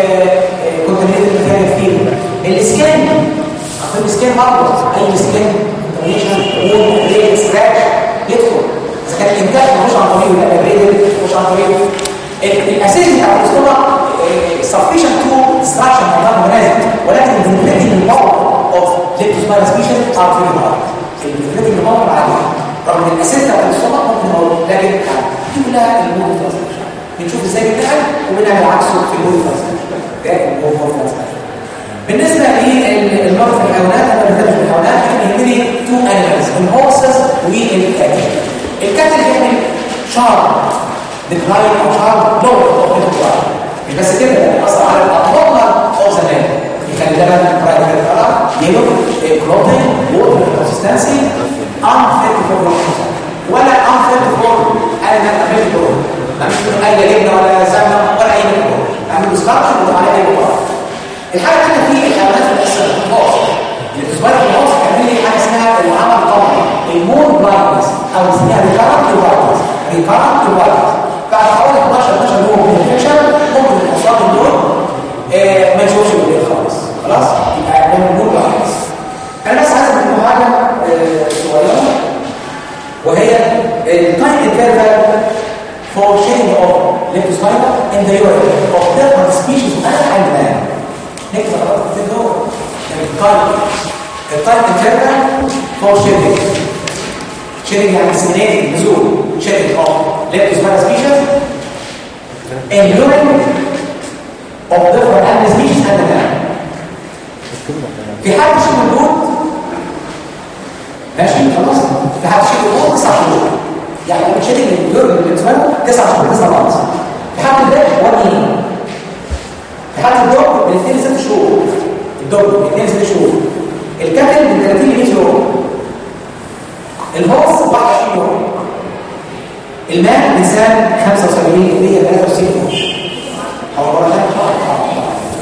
كونتيننج مكان فيه السكان عن طريق السكان برضه اي سكان كونتينيشن وول ريد سكراتش يدخل اذا كان الانتاج مش عن طريق ولا الريد مش عن طريق الاساس بتاع الاسطوره sufficient to destruction of not مناسب ولكن الفلتريتنج باور اوف ليبتوسبايرا سبيشال ار فيري هاي الفلتريتنج باور عاليه رغم ان الاساس بتاع الاسطوره ممكن هو لكن دي كلها المود ترانسميشن بنشوف ازاي بيتنقل وبنعمل عكسه في المود ترانسميشن ده المود ترانسميشن بالنسبه للمرض في الحيوانات انا بنتكلم في الحيوانات احنا يهمني تو انيمالز الهورسز والكاتل الكاتل بيعمل شعر ديكلاين او شعر لور اوف ديكلاين مش بس كده ده بيأثر على الاطوال اوف ذا مان يخلي اللبن برايت كلر يلو كلوتين ووتر كونسستنسي unfit for consumption ولا unfit for animal available ما مش اي جبنه ولا سمنه ولا اي نوع عامل ديسكارشن وعلى اي نوع الحاجه الثانيه في الحيوانات اللي بتاثر في الخاص اللي بتسبب في الخاص كمان لي حاجه اسمها العمل الطبيعي المون بلايندنس او اسمها ريكارنت بلايندنس ريكارنت بلايندنس بعد حوالي 11 12 يوم من الانفكشن ممكن الاصابه دول آه ما يشوفش بالليل خالص خلاص يبقى ده المون بلايندنس انا بس عايز اقول لكم حاجه آه صغيره وهي التايم انترفال for shedding of leptospira in the urine of different species of animal and man. نكتب على الخطين دول التايم التايم انترفال فور شيدنج شيدنج يعني سنين نزول شيدنج اوف leptospira species in urine of different animal species and man. في حد شيء موجود ماشي خلاص في حد شيء موجود تسع شهور يعني لما شيدنج اليورين بالنسبه له تسع شهور تسع مانس في حد ده 1 year لحد الدور من 2 ل 6 شهور الدور من 2 ل 6 شهور الكاتل من 30 ل 100 يوم الهوس 24 يوم الماء لسان 75 ل 163 يوم او مرة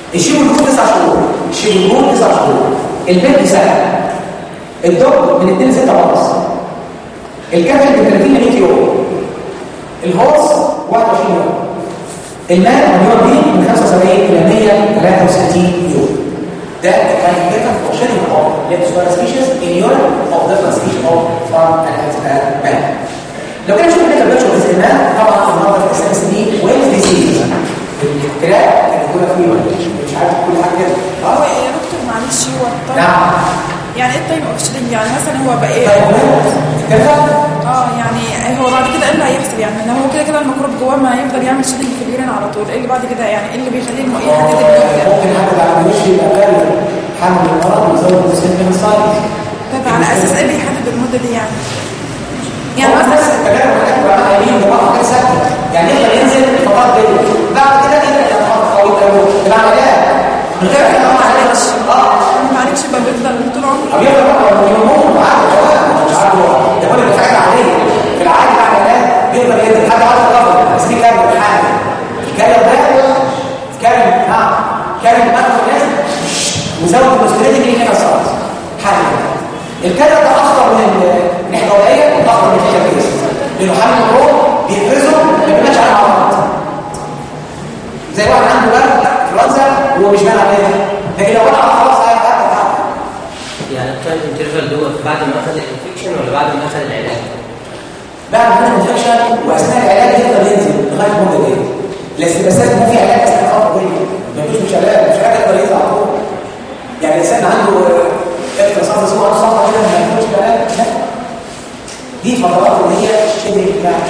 الشيبوجون تسع شهور الشيبوجون تسع شهور البنت سنه الدوج من 2 ل 6 ونص الكابل من 30 ل 100 يوم الهوس 21 يوم المال مليون دي من 75 الى 163 يوم ده كان يبقى فوشن of leptospira species in Europe of different species of farm and man لو كان شوف كده بنشوف الاستعمال طبعا النهارده في الاساس دي ويل ديزيز الكلاب كانت كلها فيه مش عارف كل حاجه كده هو اه يا دكتور معلش هو الطيب نعم يعني ايه التايم اوف شيلينج يعني مثلا هو بقى ايه طيب كده اه يعني هو بعد كده ايه اللي هيحصل يعني ان هو كده كده الميكروب جواه ما هيفضل يعمل شيلينج في اليورين على طول ايه اللي بعد كده يعني ايه اللي بيخليه الم- يحدد المده ممكن حد على وش يبقى قال حمل المرض ويزود السن سايز طب على اساس ايه بيحدد المده دي يعني يعني يعني مثلا بس التجارب حاجات بقى قليل وبقى حاجات ثابته يعني يقدر ينزل الفترات دي بعد كده يبدا ينخفض او العمليات من غير اي نوع معلش اه معلش يبقى بيفضل طول عمره طب يقدر بقى يومهم عارف هو مش عارف هو ده كل اللي حاجه عاديه في العادي العمليات بيقدر ينزل حاجه عاوز تقدر بس في كلام حاجه الكلام ده كلام ها كلام اخر الناس وزود المسؤوليه دي هنا صار حاجه الكلام ده اخطر من الناحيه الوضعيه واخطر من الفيشل كيس لانه حل الروح بيفرزه ما بيبقاش على عضلات زي واحد عنده برد انفلونزا وهو مش باين عليه لكن لو وقع خلاص هيتعب يعني التايم انترفال دوت بعد ما اخذ الانفكشن ولا بعد ما اخذ العلاج؟ بعد ما الانفكشن واثناء العلاج يقدر ينزل لغايه المده دي الاستباسات مو في علاج اثناء خط وجهي ما فيش مش علاج مش علاج يقدر ينزل على طول يعني الانسان عنده اكتر صار اسمه عنده صفحه كده ما يكونش علاج لا دي فترات اللي هي شبه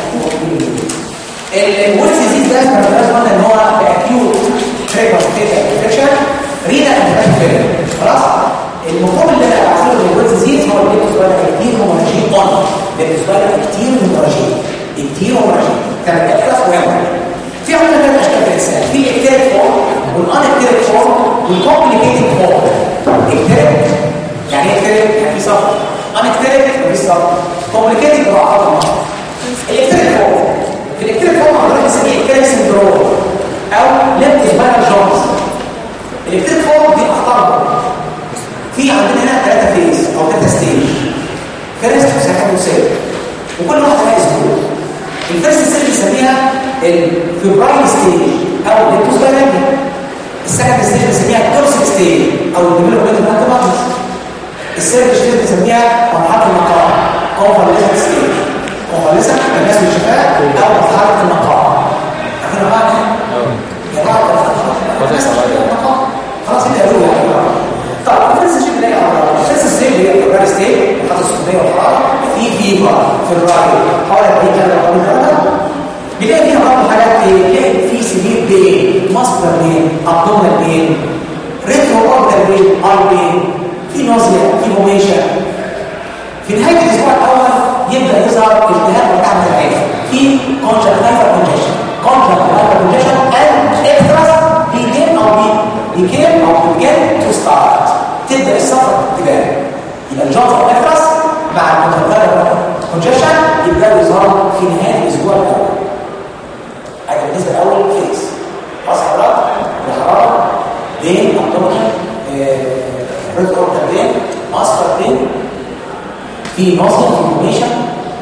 يعني الويلز دي ده ما بنقدرش قلنا ان هو اكيوت تريبر ستيت انفكشن رينا انفكشن خلاص المفهوم اللي انا بعتبره الويلز دي هو اللي بالنسبه لك كتير هوموجين اون بالنسبه لك كتير هوموجين كتير هوموجين كان اكتر ويعمل في عندنا ثلاث اشكال في الانسان في اكتيريك فورم والان اكتيريك فورم والكومبليكيتد فورم اكتيريك يعني ايه اكتيريك يعني في صف ان اكتيريك مفيش صف كومبليكيتد بضعفات المرض الاكتيريك فورم في الاكتيريك فورم عندنا بنسميه اكتيريك سندروم او ليفت سبايرال جونز الاكتيريك فورم دي اخطار في عندنا هنا ثلاثه فيز او ثلاثه ستيج فيرست وسكند وثيرد وكل واحده لها اسلوب الفيرست ستيج بنسميها الفيبرايل ستيج او البيتوسبايرال السكند ستيج بنسميها التورسيك ستيج او الديفلوبمنت مانتماتس الثيرد ستيج بنسميها مرحله المقام كونفاليسنت ستيج كونفاليسنت الناس بتشوفها او مرحله المقام عارفين المقام يا جماعه خلاص انت قالوا يعني طب الفيرست ستيج اللي هي الفيرست ستيج اللي هي الفيبرايل ستيج مرحله السخونيه والحراره في فيبر في الراجل حوالي 40 كده قبل كده بنلاقي فيها برضه حاجات ايه؟ بنلاقي في سيفير بين ماستر بين ابدومينال بين ريترو اوربيتال بين اي بين في نوزيا في بوميشا في نهايه الاسبوع الاول يبدا يظهر التهاب بتاع العين في كونجكتيفال كونجيشن كونجكتيفال كونجيشن اند اكستراس بيجين او بيجين او بيجين تو ستارت تبدا السفر تبان يبقى الجونز او اكستراس مع الكونجكتيفال كونجيشن يبداوا يظهروا في نهايه الاسبوع الاول هذا بالنسبه لاول فيز خلاص حضرتك الحراره بين ابدومينال ريد اورتال بين ماستر بين في نوزل انفورميشن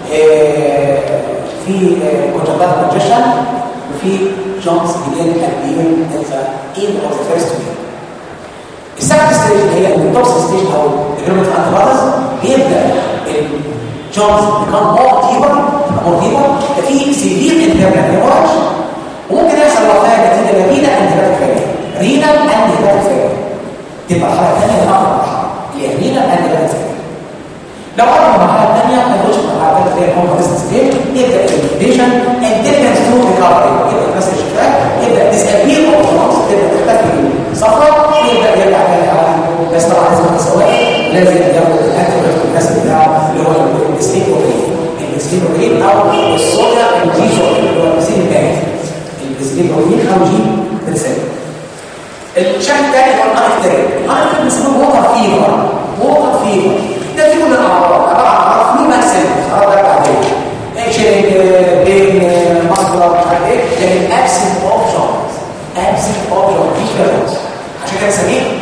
في كونجكتيفال كونجيشن وفي جونز بيجين البيون ات ذا اند اوف ذا فيرست ويك السكند ستيج اللي هي الدوكس ستيج او الجريمنت انتبادز بيبدا الجونز بيكون مور ديبر مور ديبر في سيفير انترنال هيموراج وممكن يحصل وفاه نتيجه لرينا انترنال فيلير رينا انترنال فيلير دي مرحله ثانيه من اخر مرحله اللي هي رينا انترنال فيلير لو قرب المرحله الثانيه ما يخش المرحله الثالثه اللي هي كونفرنس ستيج يبدا الانفيشن انتليجنس ثرو ريكفري يبدا الناس الشفاء يبدا ديسابير اوف خلاص تبدا تختفي الصفرة يبدا يرجع تاني على بس طبعا لازم السواق لازم ياخد الاكل وياخد الكاس بتاعه اللي هو الستيك بروتين الستيك بروتين او الصودا الجي صودا اللي هو البسين الثاني الستيك بروتين او جي برسالة الشكل الثاني هو الانكتريك الانكتريك بنسميه ووتر فيفر ووتر فيفر ده في كل الاعراض عباره عن اعراض في ماكسيم اعراض ده بعدين اكشن بين ماسكولار مش عارف ايه لكن ابسنت اوف جونز ابسنت اوف جونز مفيش فيروس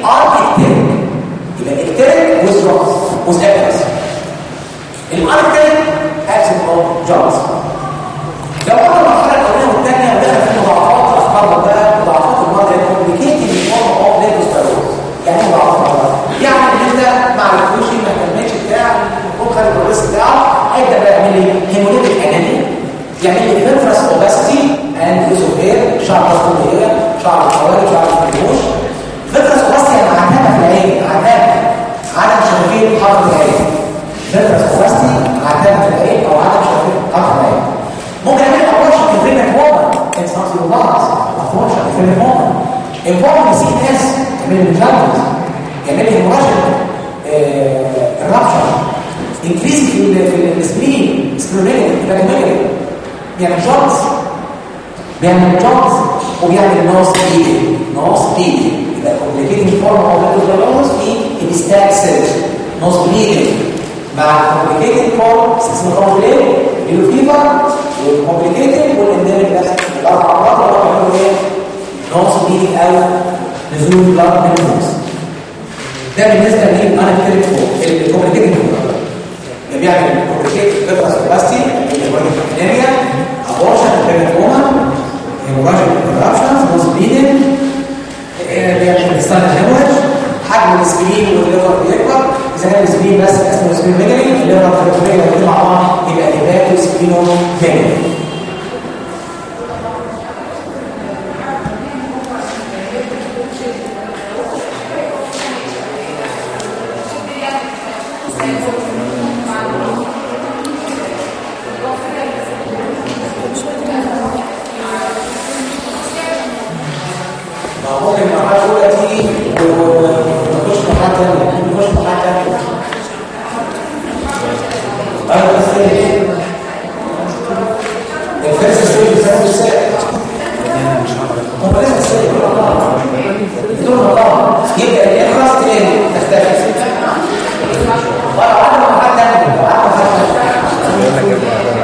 ار اكتريك يبقى اكتريك ويز روز ويز اكترس الارتري اكسن اوف جونز لو قلنا المرحله الاولانيه والثانيه ودخل في مضاعفات الافكار ده مضاعفات المرض كومبليكيتد فورم اوف ليبوسبيروز يعني ايه مضاعفات المرض يعني ان انت ما عرفتوش ما كملتش بتاع المفروض خد البروجريس بتاعه هيبدا بقى يعمل ايه؟ هيموليتيك اناني يعمل لي فيرفرس اوباسيتي اند فيزوفير شعر الطوليه شعر الحوالي شعر الفيروش فيرفرس اوباسيتي يعني عتامه في العين عتامه عدم شفافيه حرف العين فيرفرس اوباسيتي عتامه في العين او عدم شفافيه حرف العين ممكن اعمل ابورشن في الفيلم وومن اتس نوت يو بارت ابورشن في الفيلم وومن الفورم سي اس من الجلد يعمل لي مراجعه الرابشر انكريز في في السبرين سبرينيك باكوميجري بيعمل جونز بيعمل جونز وبيعمل نوز بليد نوز بليد يبقى كومبليكيتنج فورم اوف ليبوزولوز في الستاك سيلز نوز بليد مع كومبليكيتنج فورم اسمه ليه يلو فيفر والكومبليكيتنج والانديميك ده الاربع امراض اللي هو بيعملوا ايه نوز بليد او نزول بلاد من ده بالنسبه للانكتريك فورم الكومبليكيتنج فورم بيعمل كومبليكيت بيبرس كاباسيتي انيميا ابورشن هيموجلوبين هيموراجيك كورابشن نوز بليدنج بيعمل ستان هيموريج حجم السبلين والليفر بيكبر اذا كان السبلين بس اسمه سبلين ميجري الليفر كاربونيل لو مع بعض يبقى هيباتو سبلينو ميجري ممكن المرحله الاولى تيجي ونخش مرحله ثانيه نخش مرحله ثانيه ايوه بس ايه الفيرست ستيج بيسموه السائل هم لازم السائل دول الله دول الله يبقى الاخلاص تاني تختلف ولا عدم مرحله ثانيه ولا عدم مرحله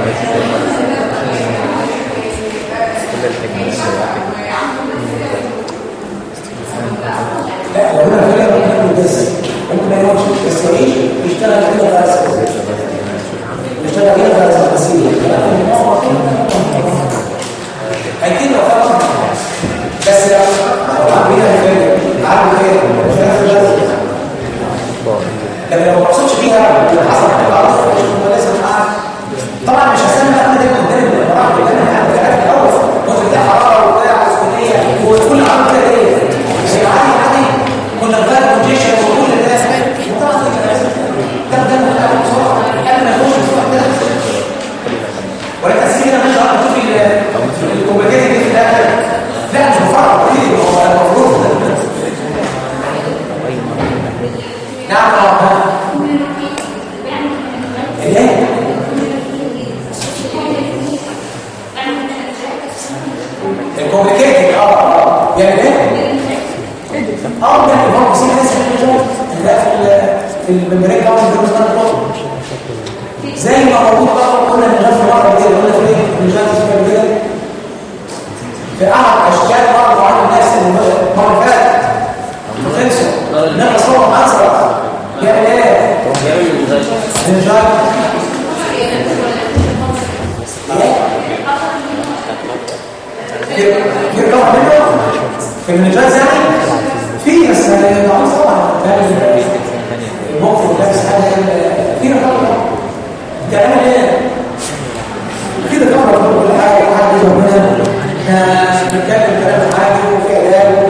لا لو انا فعلا ممكن بس ممكن ما يقعدش بس يعيش يشتغل كده بس يشتغل كده بس بسيط اكيد لو خلاص بس لو عاملين خير عامل خير لما لو ما حصلش فيها حصل حاجه عرف لازم طبعا مش هستنى انا ده قدام المراحل اللي انا عارف الاول ممكن بتاع حراره وبتاع سكونيه وكل عامل كده ايه هيبقى عادي عادي كنا بقى كونجيشن وكل ده طبعا ده ده ده بسرعه قبل ما يخش بسرعه كده ولا تحسين انا مش عارف اشوف الكومبليكيشن في الاخر لا مش بفرق كتير هو المفروض نعم اه ايه الكومبليكيتد اه اه يعني ايه اه يعني هو بيصير ناس في الجو في الممبرين كاونت ده مش زي ما موجود بقى قلنا من غير مره كده قلنا في ايه في الجات كده في احد اشكال برضه عند الناس المره اللي فاتت بروفيسور انما صور ازرق يعني ايه بيعمل انجاي في نوع منه في النجاز يعني في بس معروف طبعا الموقف ده بس حاجه في نوع تعمل ايه كده كاميرا كل حاجه وحد ربنا احنا بنتكلم كلام عادي وفي اداب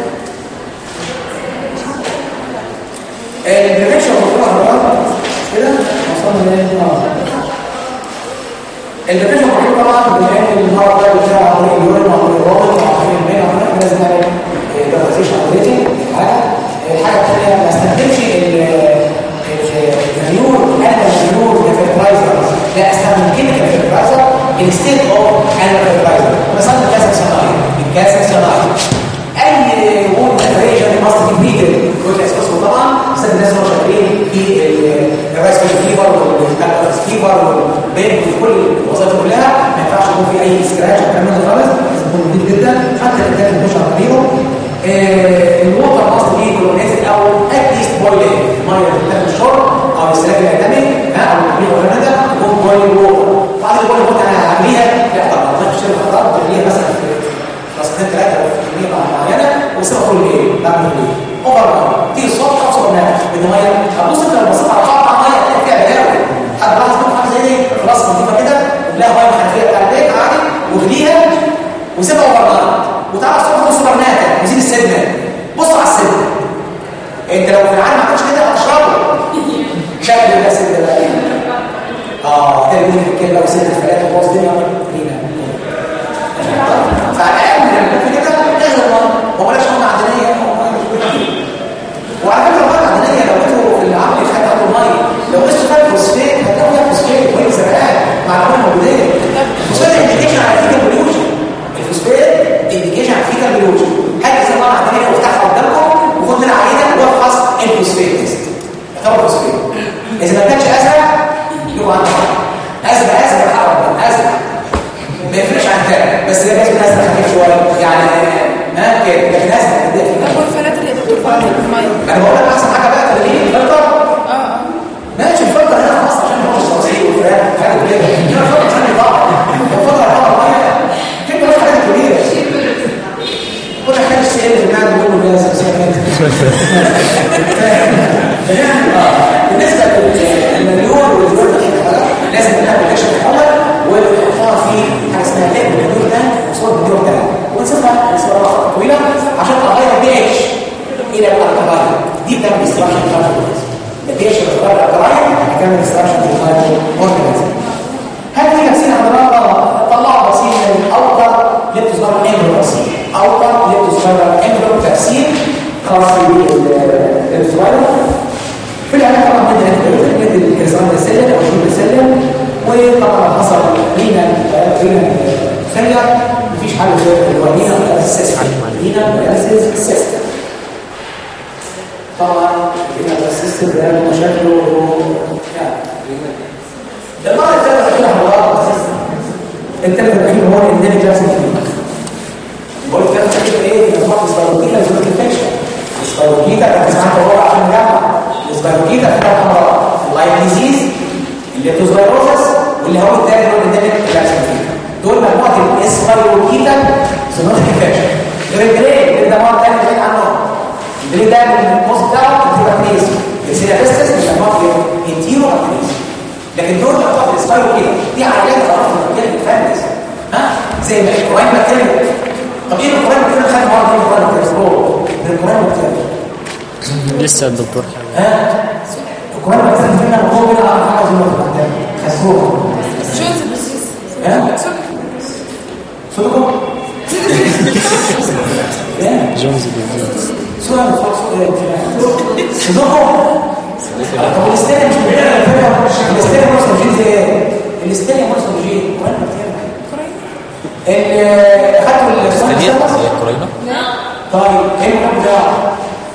البريشن والقرار كده وصلنا ليه اه البريشن والقرار طبعا بما ان النهارده ده بتاع عمليه اليورين والرابط وعارفين البين وعارفين لازم نعمل ديفرنسيشن عمليتي حاجه الحاجه الثانيه ما استخدمش النيور انا النيور كفيرتلايزر لا استخدم كيميكال فيرتلايزر انستيد اوف انا فيرتلايزر مثلا كاسك صناعي الكاسك صناعي اي وول ديكوريشن ماست بي تريتد كل اساسه طبعا بس الناس اللي شغالين في الراسبيري فيبر والكالكولاس فيبر والبين وكل الوظائف كلها ما ينفعش يكون في اي سكراتش والكلام ده خالص لازم يكون نضيف جدا حتى اللي كانت مش على طريقه الووتر ماست بي كلونيت انت لو في العالم ما عملتش كده هتشربه شكل الاسيد ده بقى اه ده اللي في الكلى وسيله الفلات وباص دنيا هنا فعلى الاقل لما يكون في كده لازم ما بلاش ميه معدنيه وعلى فكره الميه المعدنيه لو انتوا في العقل خدت عنده الميه لو قستوا فيها فوسفات هتلاقوا فيها فوسفات وهي زرقاء مع الميه الموجوديه الفوسفات انديكيشن على فكره بيولوجي الفوسفات انديكيشن على فكره بيولوجي هات الميه المعدنيه وافتحها قدامكم وخد منها عينه وافحص الفوسفات تيست اختبر فوسفات اذا ما كانش ازرق يبقى عندك ازرق ازرق حرام ازرق ما يفرقش عن كده بس ده لازم ازرق خفيف شويه يعني ها كده لكن ازرق ده طب والفلاتر يا دكتور فلاتر الميه انا بقول لك احسن حاجه بقى تدريب الفلتر اه اه ماشي الفلتر هنا في مصر عشان هو الصراصير والفراخ حاجه كده هنا الفلتر ثاني بعض الفلتر طبعا كده كده بقى حاجه كبيره كل حاجه السيل اللي قاعد بيقول له لازم بالنسبه للمليون والفلتر لازم نعمل كشف الاول ونحطها في حاجه اسمها ليك بالمليون ده وصور المليون ده ونسيبها لسوره طويله عشان تغير البي اتش الى الالكلاين دي بتعمل استراكشن بتاعت الاورجانيزم البي اتش بتغير الالكلاين بتعمل استراكشن بتاعت الاورجانيزم هل في نفسنا النهارده طلعوا بسيط اوتر ليبتوزبر امبرو بسيط اوتر ليبتوزبر امبرو تفسير خاص بالفلاير في العلاج طبعا بدنا ندي الكريسان السلم او الجيل السلم وطبعا حصل لينا لينا خير مفيش حل غير الولينا والاسيستم لينا والاسيستم طبعا لينا والاسيستم ده مشاكله ده المره الثالثه كده هو الاسيستم الثالث الاخير هو النادي جاسم بقول كده كده ايه مجموعه السباروكيتا لازم تنفكشن السباروكيتا كانت اسمها هو عشان نجمع السباروكيتا كانت امراض اللايف ديزيز اللي بتوزيروزس واللي هو الثاني هو الديناميك بلازما دول مجموعه الاسباروكيتا سنوات انفكشن غير الجريد ده مرض ثاني بعيد عنهم الجريد ده من الكوز بتاعه بتبقى كريز السيلابيستس مجموعه انتيرو كريز لكن دول مجموعه الاسباروكيتا دي عيان خلاص البكتيريا بتفنس ها زي ما الكوين بكتيريا طب ايه الكوين بكتيريا خد مرض ايه الكوين بكتيريا الكوين بكتيريا لسه الدكتور ها الكوين بكتيريا فينا هو بيلعب حاجه زي ما خسوره شوز بزيز ها صدقوا ايه جونز ديزيز سؤال صدقوا طب الاستيريا مش بيعمل الاستيريا مصر ايه الاستيريا مصر جي كوين بكتيريا ال خدوا الصنع دي السبس هي الكورينا طيب ايه المهم ده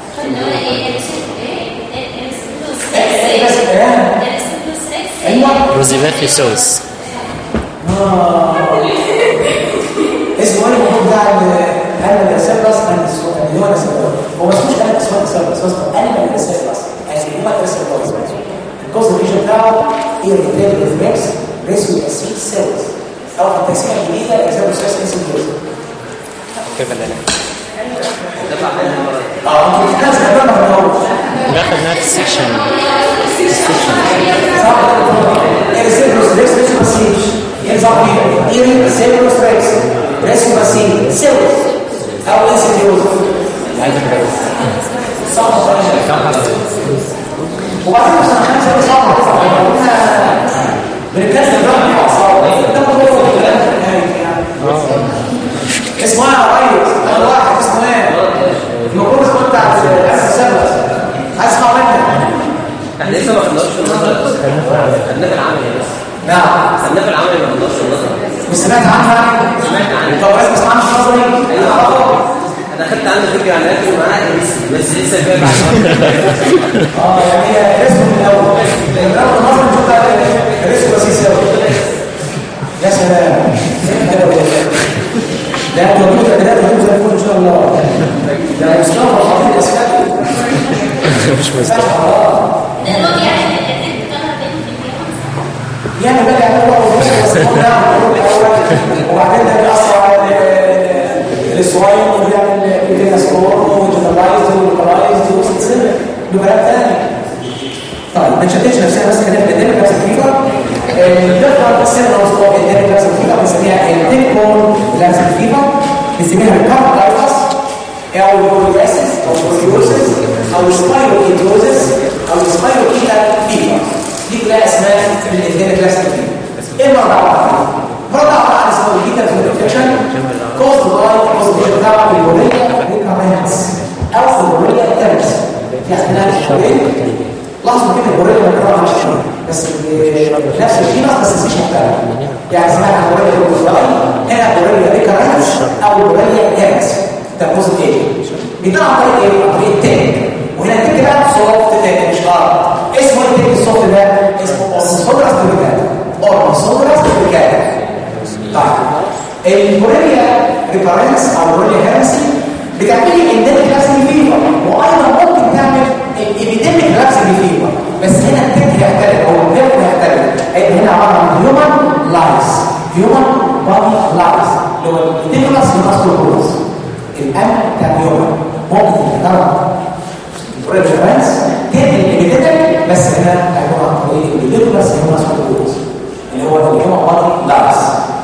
ايه بس ايه ايوه روزيفاتي سوس آه. اسمه ايه الموضوع بتاع الانيمال سيرفس اللي هو السيرفس هو ما اسموش انيمال سيرفس اسمه انيمال سيرفس انيمال سيرفس الكوز الريجن بتاعه هي الريتيل ريفلكس ريسيو اسيد سيلز او في التقسيمه الجديده اكزامبل سيلز انسيدوز كيف العلاج؟ اه انت بتتكلم في الكلام ده من ناخد نفس سيكشن صح السيرفس ريكس ريسيو اسيد ينفع بيه ايه سيرفس ريكس ريسيو اسيد سيلز او انسيدوز عايز اتجوز صح ولا لا؟ كم حلقة؟ وبعدين في سنه خمسه دي صعبه بنتكلم بقى مع اصحابنا ده موضوع الكلام في النهايه يعني اسمه ايه يا ريس انا واحد اسمه ايه المفروض اسمه بتاع الاسد السبت عايز اسمع منك احنا لسه ما خدناش في النظر خدناه في العمل بس نعم خدناه في العمل ما خدناش في النظر مش سمعت عنها سمعت عنها. طب عايز تسمع عنها نظري ايوه انا خدت عنه فكره عن الاكل معاه بس بس لسه فيها بعد اه يعني هي اسمه من الاول من الاول النظري شفت رزق بس يساوي يا سلام لا موجود ده ده موجود زي الفل ان شاء الله ده مصطفى حافظ اسفل مش مستوعب يعني بقى يعمل له وبعدين ده بيأثر على الاسواين وبيعمل بيدينا سكور وجنرالايز ولوكالايز وسلسله ببلاد ثانيه طيب ما نشتتش نفسنا بس كده بندينا نفس الفيفر بنقدر نقسمها وسط بندينا نفس الفيفر بنسميها التيكون نفس الفيفر بنسميها الكاربلايتس او البولياسيس او البوليوسيس او سبايروكيتوزس او سبايروكيتا فيبر دي كلها اسماء من الاثنين كلاسيك ايه المرضى العقلي؟ مرضى العقلي سبايروكيتا انفكشن كوز باي كوز بتاع البوليه والكارينس او في البوليه التنس في اثناء الشهرين لاحظوا كده البوليه بتطلع مش بس نفس الفينس بس مش مختلف يعني اسمها البوليه الكوزاي هنا بوليه ريكارنس او بوليه تنس ده كوز ايه بيطلع عن طريق ايه؟ عن طريق التانك وهنا التانك بقى صوت تانك مش غلط اسمه ايه التانك الصوت ده؟ اسمه اوسيسودراس توريكاتا اوسيسودراس توريكاتا طيب البوريليا ريبارنس او البوريليا هيرسي بتعمل لي انديميك لابسنج فيفر وايضا ممكن تعمل الابيديميك لابسنج فيفر بس هنا التانك يختلف او الفيرب يختلف هيبقى هنا عباره عن هيومن لايفز هيومن بادي لايفز اللي هو الديمولاس والاسكولوس الامن بتاع اليوم ممكن تتكرر الريفرنس تعمل الابيديميك بس هنا هيكون عن طريق الديمولاس والاسكولوس اللي هو اليوم بادي لايفز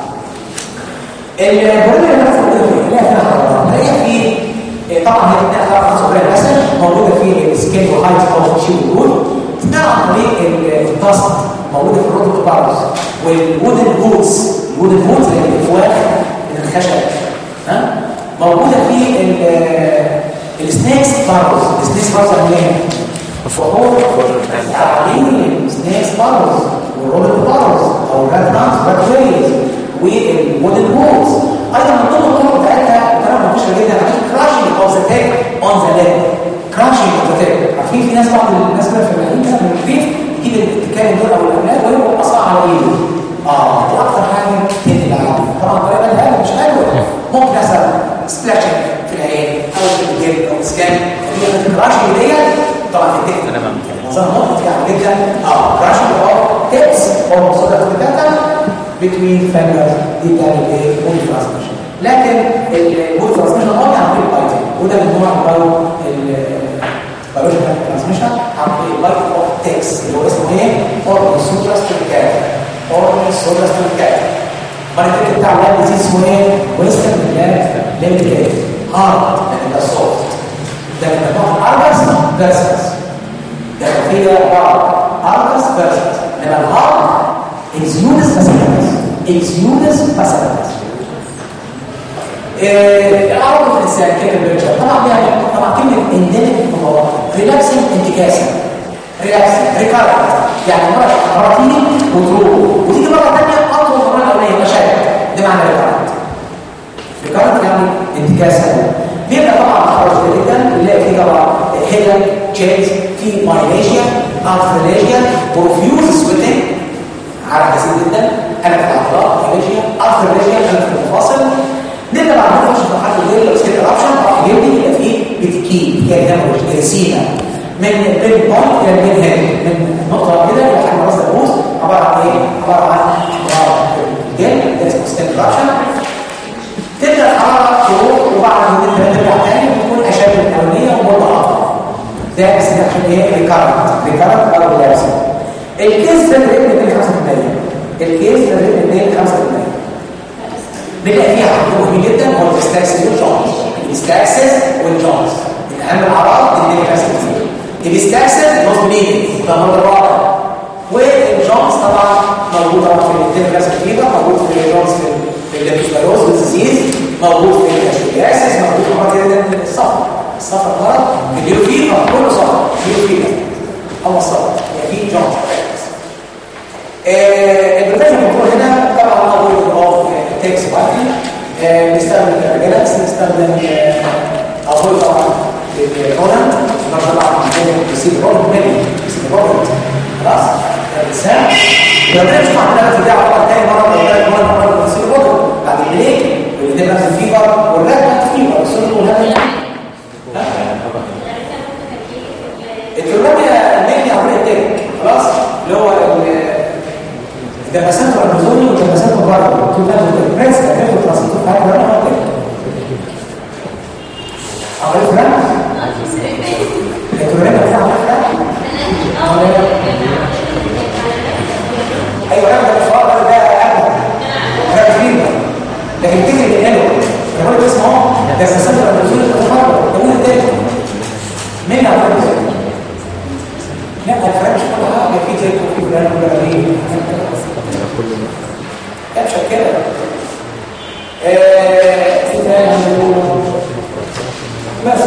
البرامج اللي انا قلت لها فيها حرارة هي في طبعا هي بتاعت خاصه بالمسج موجوده في السكيل وهايت اوف شيء وجود بتاع عن طريق الدست موجوده في الروتو بارز والوودن بوتس الوودن بوتس اللي هي الافواج من الخشب ها موجوده في السنيكس بارز السنيكس بارز عاملين فهو تعليم السنيكس بارز والروبوت بارز او الراد نانس راد ويز والموديل وولز ايضا من ضمن الطرق بتاعتها طريقه منتشره جدا عشان كراشنج اوف ذا تيك اون ذا ليد كراشنج اوف ذا تيك عارفين في ناس بعض الناس كده في الملايين كده من البيت تجيب التكاين دول او الاولاد ويبقوا قصاها على ايده اه دي اكتر حاجه تهدي العالم طبعا الطريقه دي مش حلوه ممكن مثلا سبلاشنج في العين او في الجلد او سكان دي الكراشنج ديت طبعا التيك انا ما نظام ممتع يعني جدا اه كراشنج او تيبس او مصادر بتاعتها between fingers دي بتاعت الايه بودي ترانسميشن لكن البودي ترانسميشن قوي عن طريق البايتنج وده من نوع البايو البايولوجيكال ترانسميشن عن طريق البايت اوف تكس اللي هو اسمه ايه؟ اوربي سوتراس تريكات اوربي سوتراس تريكات بعد كده بتاع اللاب ديزيز اسمه ايه؟ ويسترن لاب ليميتد هارد لكن ده سوفت ده من نوع الاربس فيرسس ده فيه اربس فيرسس انما الهارد exudes facilities exudes facilities العرض في الانسان كيف البيرجر طبعا يعني طبعا كلمه اندمج في الموضوع ريلاكسنج انتكاسه ريلاكسنج ريكارنت يعني مره مرتين وتروح وتيجي مره ثانيه اطول من المره الاولانيه مشاكل ده معنى ريكارنت ريكارنت يعني انتكاسه بيبقى طبعا خرج جدا نلاقي فيه طبعا هيدن تشيز في مايليشيا ارثريليشيا بروفيوز سويتنج عارف كثير جدا انا في الاعضاء ريجيا افضل ريجيا انا في المفاصل نبدا بعد كده نخش في مرحله الليل لو سكت رابشن راح يبني يبقى فيه بتكيب هي دموج جريسينا من بين بوينت الى البين هيد من نقطه كده لحد راس البوز عباره عن ايه؟ عباره عن حراره الجلد ده اسمه سكت رابشن تبدا الحراره تروح وبعد ما ترجع تاني بتكون اشد من الاولانيه ومضاعفه ده اسمه عشان ايه؟ ريكارنت ريكارنت او ريلابسنج الكيس ده ريت 2 5% الكيس ده ريت 2 5% بنلاقي فيها حقوق مهم جدا هو الاستاكسس والجونز الاستاكسس والجونز من اهم الاعراض 2 5% الاستاكسس نوت بليدنج ده مرض الرابع والجونز طبعا موجود طبعا في الدين كاسس فيبر موجود في الجونز في الليبوسبيروز ديزيز موجود في الكاشياسيس موجود في مرض جدا الصفر الصفر مرض الديو فيبر كله صفر ديو فيبر هو الصفر يعني في جونز البرنامج الموضوع هنا طبعا موجود اوف تكس واحد نستخدم جالكس نستخدم اقول طبعا الكونان طبعا بيسيب روبوت مالي بيسيب روبوت خلاص الانسان البرنامج طبعا في دعوه طبعا تاني مره ولا ثالث مره مره بيسيب روبوت بعد البريك واللي ده نفس الفيبر والرد فيبر السلوك والهدف الكلوبيا الميني عمليه التك خلاص اللي هو ده مسافه الرمزوني وده مسافه بره كل ده البرنس ده بياخد رصيد في حاجه ولا حاجه عمليه فرنك الكلوبيا بتاع ايوه انا ده الفار ده اهم ده كبير لكن تجري من هنا يقول اسمه ده مسافه الرمزوني ده بره ده مين تاني مين عمليه الفرق مش كل حاجه في تيك وفي فلان ولا ايه لا مش كده آه، في تاني بس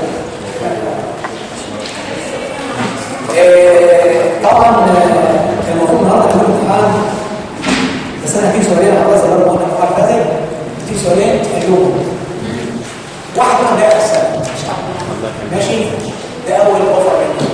آه، طبعا آه، المفروض النهارده كان امتحان بس انا في سؤالين خلاص اللي انا قلنا في حاجه في سؤالين اليوم واحد منهم ده السنه ماشي ده اول اوفر مني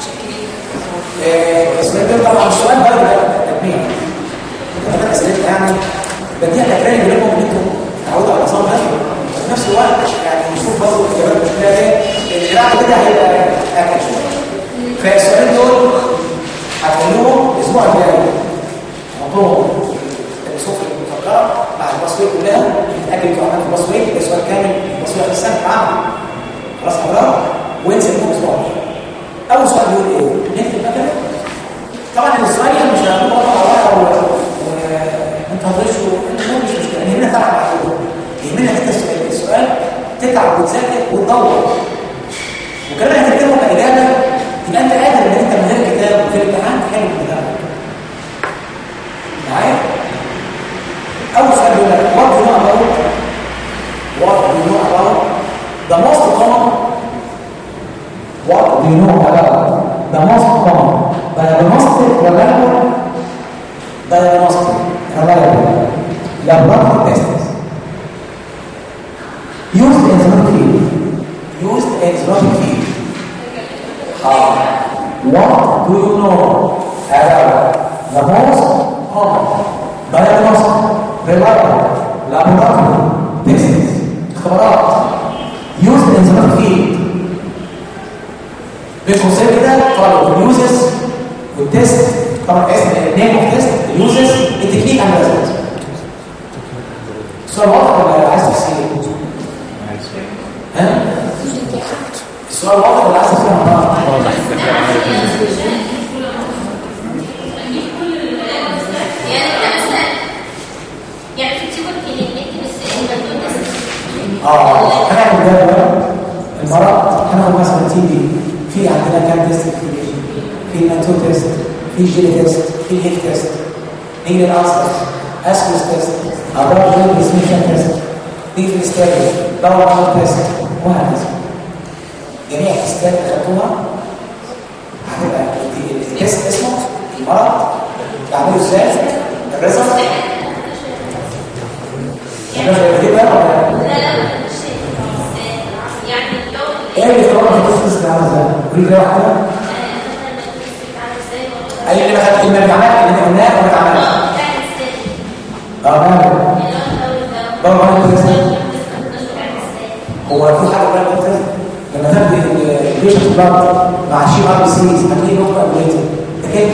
آه، السؤال ده طبعا السؤال بقى ده تجميع كمان اسئله يعني بديها تكرار لكم ان انتم تعودوا على النظام ده وفي نفس الوقت يعني نشوف برضه الاجابات بتلاقي ايه اللي بعد كده هيبقى اكل شويه فالسؤالين دول هتقولوهم الاسبوع الجاي موضوع الصفر المفكره مع الباسورد كلها نتاكد انتوا عملتوا الباسورد السؤال كامل الباسورد في السنه معاهم خلاص حضرتك وانسى انكم اسبوع اول سؤال بيقول ايه؟ نكتب مكانه طبعا السؤال يعني مش هنقول ورقه ورقه وانت هتغشوا انت مش مشكله يهمنا تعب معقول يهمنا انت السؤال السؤال تتعب وتذاكر وتدور وكمان هتكتبه كاجابه يبقى انت قادر ان انت من غير كتاب وفي الامتحان تحل الكتاب معايا؟ اول سؤال بيقول لك what do you know about what do you know about the most common what do you know about the most common diagnostic reliable diagnostic reliable laboratory tests used in zoonotic field used in zoonotic field how what do you know about the most common diagnostic reliable laboratory tests اختبارات used in zoonotic field بالقوسين كده طبعا اليوزز والتست طبعا اسم النيم اوف تيست اليوزز التكنيك عن الريزلت السؤال واضح ولا عايز تفسير ها السؤال واضح ولا عايز تفسير واضح يعني انت مثلا يعني في تيبل كلينيك بس انت بتقول اه هنعمل ده بقى المرض هناخد مثلا تي بي في عندنا كام تيست في الناتو تيست في الجيلي تيست في الهيك تيست نيجي للأنسر اسكوس تيست ابار جيلي بريسميشن تيست نيجي في الستابل دور عمل تيست وهكذا جميع التيستات اللي خدتوها هتبقى التيست اسمه المرض تعمله ازاي الريزلت الناس اللي بتبقى ولا لا لا مش يعني لو ايه اللي طبعا القصص اللي عامله ازاي؟ قولي لي واحده اي اللي ما خدت المجمعات اللي قلناها وما اتعملش اه ماله بابا ما انت هو في حاجه بقى انت لما تاخد البيشنت بلاد مع شي ار بي سيز هتلاقي نقطه قليله ده كده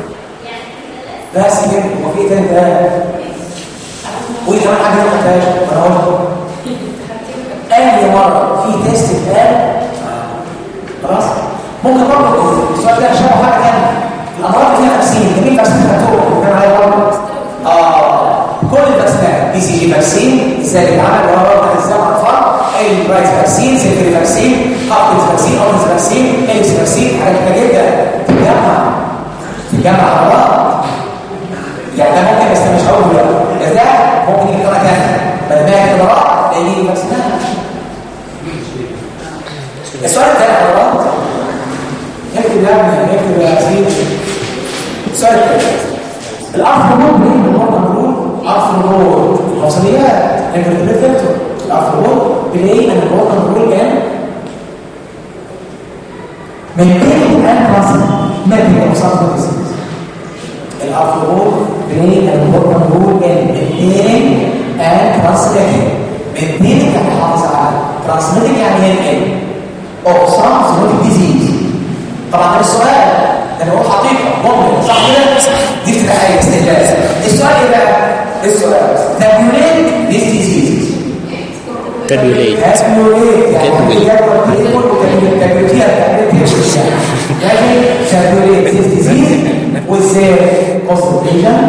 بس كده هو في ايه تاني ده قولي كمان حاجه ما خدتهاش انا قلت اي مره في تيست اتقال خلاص ممكن برضه السؤال ده شبه حاجه ثانيه الامراض فيها 50 جميل بس خدتوه كان عليها برضه اه كل الفاكسينات بي سي جي فاكسين ازاي بيتعمل وهو برضه ازاي مع الاطفال اي برايت فاكسين سيفري فاكسين هابكنز فاكسين اورنز فاكسين ايلس فاكسين حاجات كتير جدا تتجمع تتجمع على بعض يعني ده ممكن بس مش هقول دلوقتي ده ممكن يجي طريقه ثانيه بدل ما هي اختبارات يجي فاكسينات السؤال الثاني حضرات اكتب يا ابني اكتب يا سيدي السؤال الثاني الارثروبود مين بالمره نقول ارثروبود الحصريات انفرتبريت فيكتور الارثروبود بلاقي ان الوطن نقول كام من بين ان مصر مادي مصاب ديزيز الارثروبود بلاقي ان الوطن نقول ان من بين ان ترانسميتنج من بين يعني حافظ على ترانسميتنج يعني ينقل او some zoonotic disease طبعا ده السؤال ده انا بقول حقيقه ممكن صح كده دي بتبقى حاجه استهلاك السؤال ايه بقى السؤال tabulate these diseases Tabulate. tabulate يعني Tabulate. تيبل وتابيوليت يعني tabulate this disease with their cause of lesion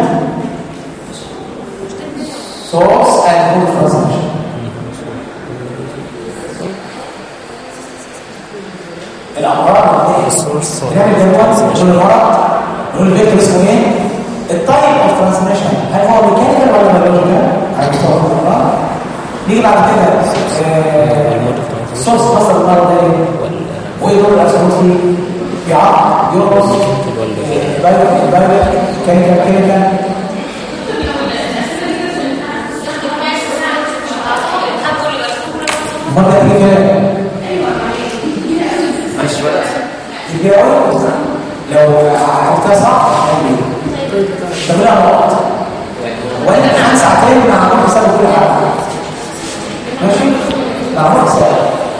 source and food consumption الامراض اللي بنعمل جدول نقول المرض نقول الفيكتور اسمه ايه التايب اوف ترانسميشن هل هو ميكانيكال ولا بيولوجيكال على مستوى الامراض نيجي بعد كده سورس مصدر المرض ده ايه وايه دور الاسبوع فيه يعرف يرقص بايو بايو كيميكال كيميكال مرة تيجي معلش بقى تيجي أقول لو عرفتها صح تعملها غلط وإن كان ساعتين مع عمر حساب كل حاجة ماشي؟ مع عمر حساب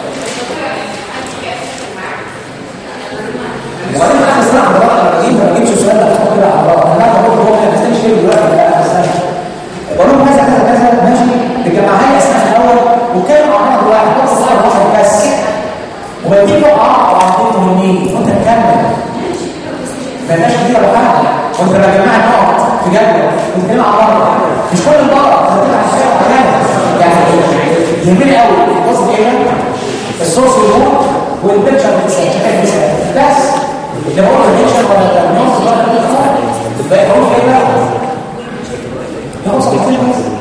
وبعدين انا بسمع عن الرأي لما اجيب ما بجيبش سؤال مفتوح كده على الرأي انا بقول هو ما بستنيش ليه دلوقتي لا بستنى بقول لهم كذا كذا كذا ماشي بجمعها لي اسماء الاول وكانوا مع بعض واحد بس صار واحد بس وبديك اه وعطيته مهمين وانت تكمل ما يبقاش كتير ولا حاجه وانت يا جماعه نقط في جدول بنتكلم على بعض مش كل المره هتطلع الشيء وحاجات يعني يهمني قوي بص ايه الصوص والنور والبيكشر بس لو هو البيكشر ولا النص ولا البيكشر تبقى هو ايه بقى هو صحيح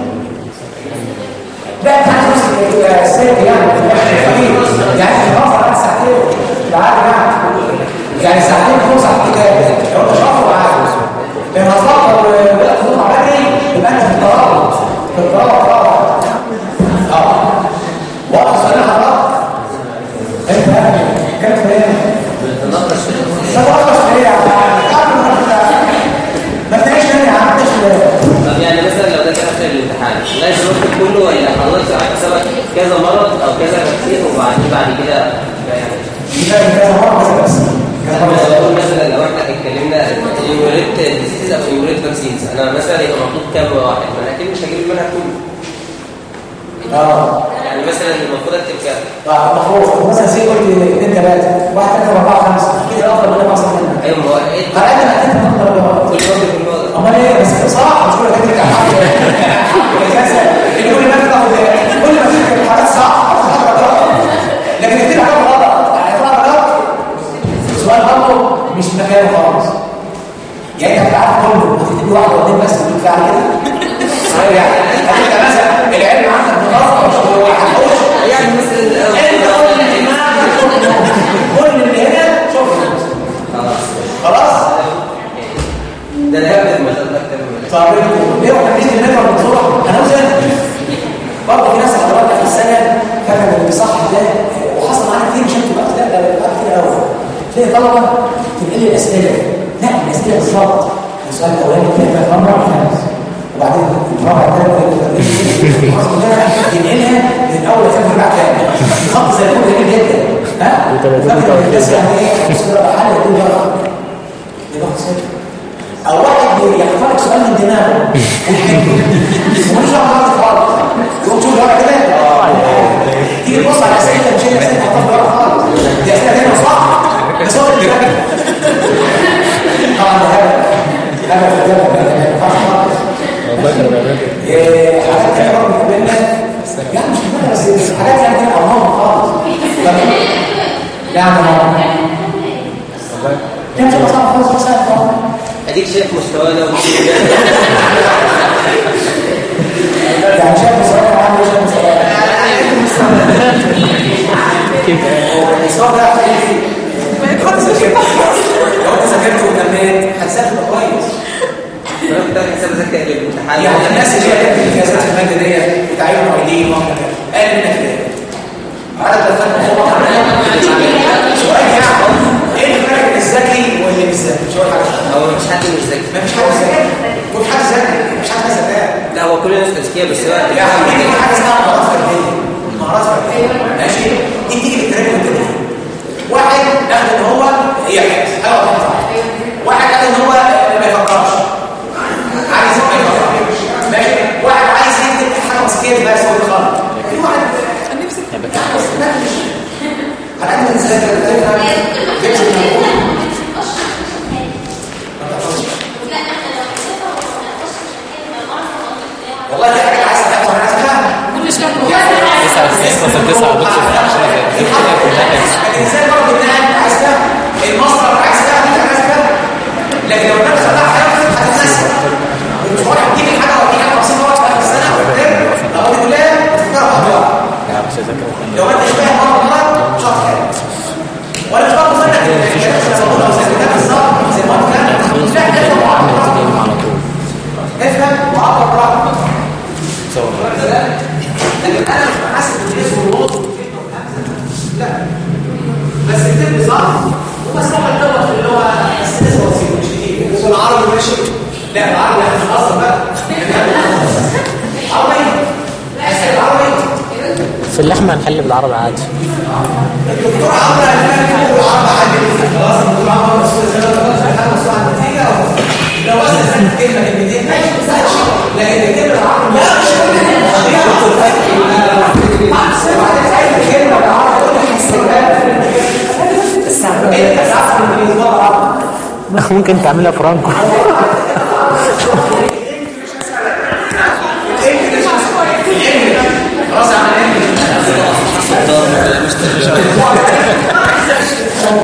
لا تعالى بس السيد يعني يعني خلاص على ساعتين تعالى يعني يعني ساعتين فرصه على الكتاب لو انت شاطر عادي لما هتفكر وبدات تطلع بدري يبقى انت في القرار في القرار طبعا اه واضح سؤال حضرتك انت كانت فين بنتناقش في ما تقولش ليه يا عم ما تلاقيش تاني يا عم طب يعني مثلا لو ده كان اخر الامتحان لازم الوقت كله ولا خلصت على حسابك كذا مرض او كذا تفسير وبعدين بعد كده يعني يبقى كذا مره بس كذا احنا مره بنقول مثلا لو احنا اتكلمنا يوريت ديزيز او يوريت فاكسينز انا مثلا يبقى مطلوب كام واحد ما انا اكيد مش هجيب المنهج كله اه يعني مثلا المفروض اكتب كام المفروض مثلا سي قلت اثنين ثلاثه واحد ثلاثه اربعه خمسه كده افضل من احسن منك ايوه ما هو ايه على قد ما انت تقدر كل مره في الموضوع امال ايه بس صح مش كل كده كده اللي كل ما تاخد كل ما تفكر حاجات صح لكن كتير حاجات غلط يعني طلع غلط السؤال برضه مش مكانه خالص يعني انت بتعرف كله هتدي واحد ولا اتنين بس تقول فيها كده يعني انت مثلا العلم عندك متفق هو هتخش يعني مثلا انت قول اللي دماغك كل اللي هنا شوف خلاص خلاص ده انا هبدا مثلا اكتر من طب ليه واحنا بنيجي نقرا بسرعه انا وزن برضه في ناس حضرتك في السنه فاكر اللي بيصحح ده وحصل معانا كتير مشاكل وقت ده ده وقت كتير قوي تلاقي طلبه تنقل لي الاسئله لا الاسئله بالظبط السؤال الاولاني كان في مره خامس وبعدين المره الثانيه ينقلها من اول لفين بعد تاني خط زي الفل جميل جدا ها فاكر الناس يعني ايه حل دي بقى يبقى صفر او واحد يحفظك سؤال من دماغه ومش هعرف خالص يقوم تشوف الورقه كده تيجي تبص على الاسئله مش هي الاسئله هتحفظ الورقه خالص دي اسئله تانيه صح بس هو اللي فاكر طبعا ده هبل هبل هبل ما ينفعش خالص حاجات كده برضه بتقابلنا يعني مش كده بس حاجات يعني كده ارقام خالص يعني لا مش صعب خالص مش سهل خالص اديك شايف مستوانا وكل يعني شايف بصراحة عامل ايه شايف بصراحة الإصرار ده حقيقي ما يتحطش لو انت ذاكرت وكملت هتسافر كويس انا كنت عامل حساب ذكاء للامتحان يعني الناس اللي هي كانت في جلسات المادة ديت بتعين معيدين وكذا قال منك كده عدد الفرق هو سؤال يعني ايه الفرق بين الذكي واللي مش ذكي؟ مش هقول حاجة هو مش حد مش ذكي ما فيش حد ذكي مش حد ذكي مش حد ذكاء لا هو كل الناس اذكياء بس هو يعني دي حاجه اسمها مهارات فرديه مهارات فرديه ماشي دي بتيجي بالتراك والتدريب واحد قال ان هو يحفظ او يقطع واحد قال ان هو ما يفكرش عايز ما يفكرش ماشي واحد عايز يكتب حاجه مسكيه بس هو يخرج في واحد نفسي هنعمل ازاي والله دي حاجه عايز افهم انا عايز افهم كل شهر تسعة تسعة تسعة دكتور لكن لو الناس خلاها حاجه هتتنسى مش واحد تيجي حاجه ولا حاجه 50 مره في اخر السنه لو دي كلها تفكرها بقى لو انت مش فاهم مره مره مش هتفهم ولا مش هتفهم منك زي ما قلت لك لا افهم وعبر افهم وعبر براحتك لكن انا مش بحاسب الاسم والوصف والفكره والهمزه لا بس الكتاب صح وبس هو الدور اللي هو اساس بسيط مش كتير هو العربي ماشي لا العربي احنا اصلا بقى عربي اسال عربي في اللحمة هنحل بالعربي عادي الدكتور عمرو قال لك العربي عادي خلاص الدكتور عمرو مسؤول زي ما قلت لك مسؤول عن النتيجه لو انا خدت كلمه كلمتين ماشي ما تزعلش لكن الكلمه العربي لا مش كلمه بالعربي تقول لي انت تعرف الانجليزي بره عربي ممكن تعملها فرانكو خلاص عمل ايه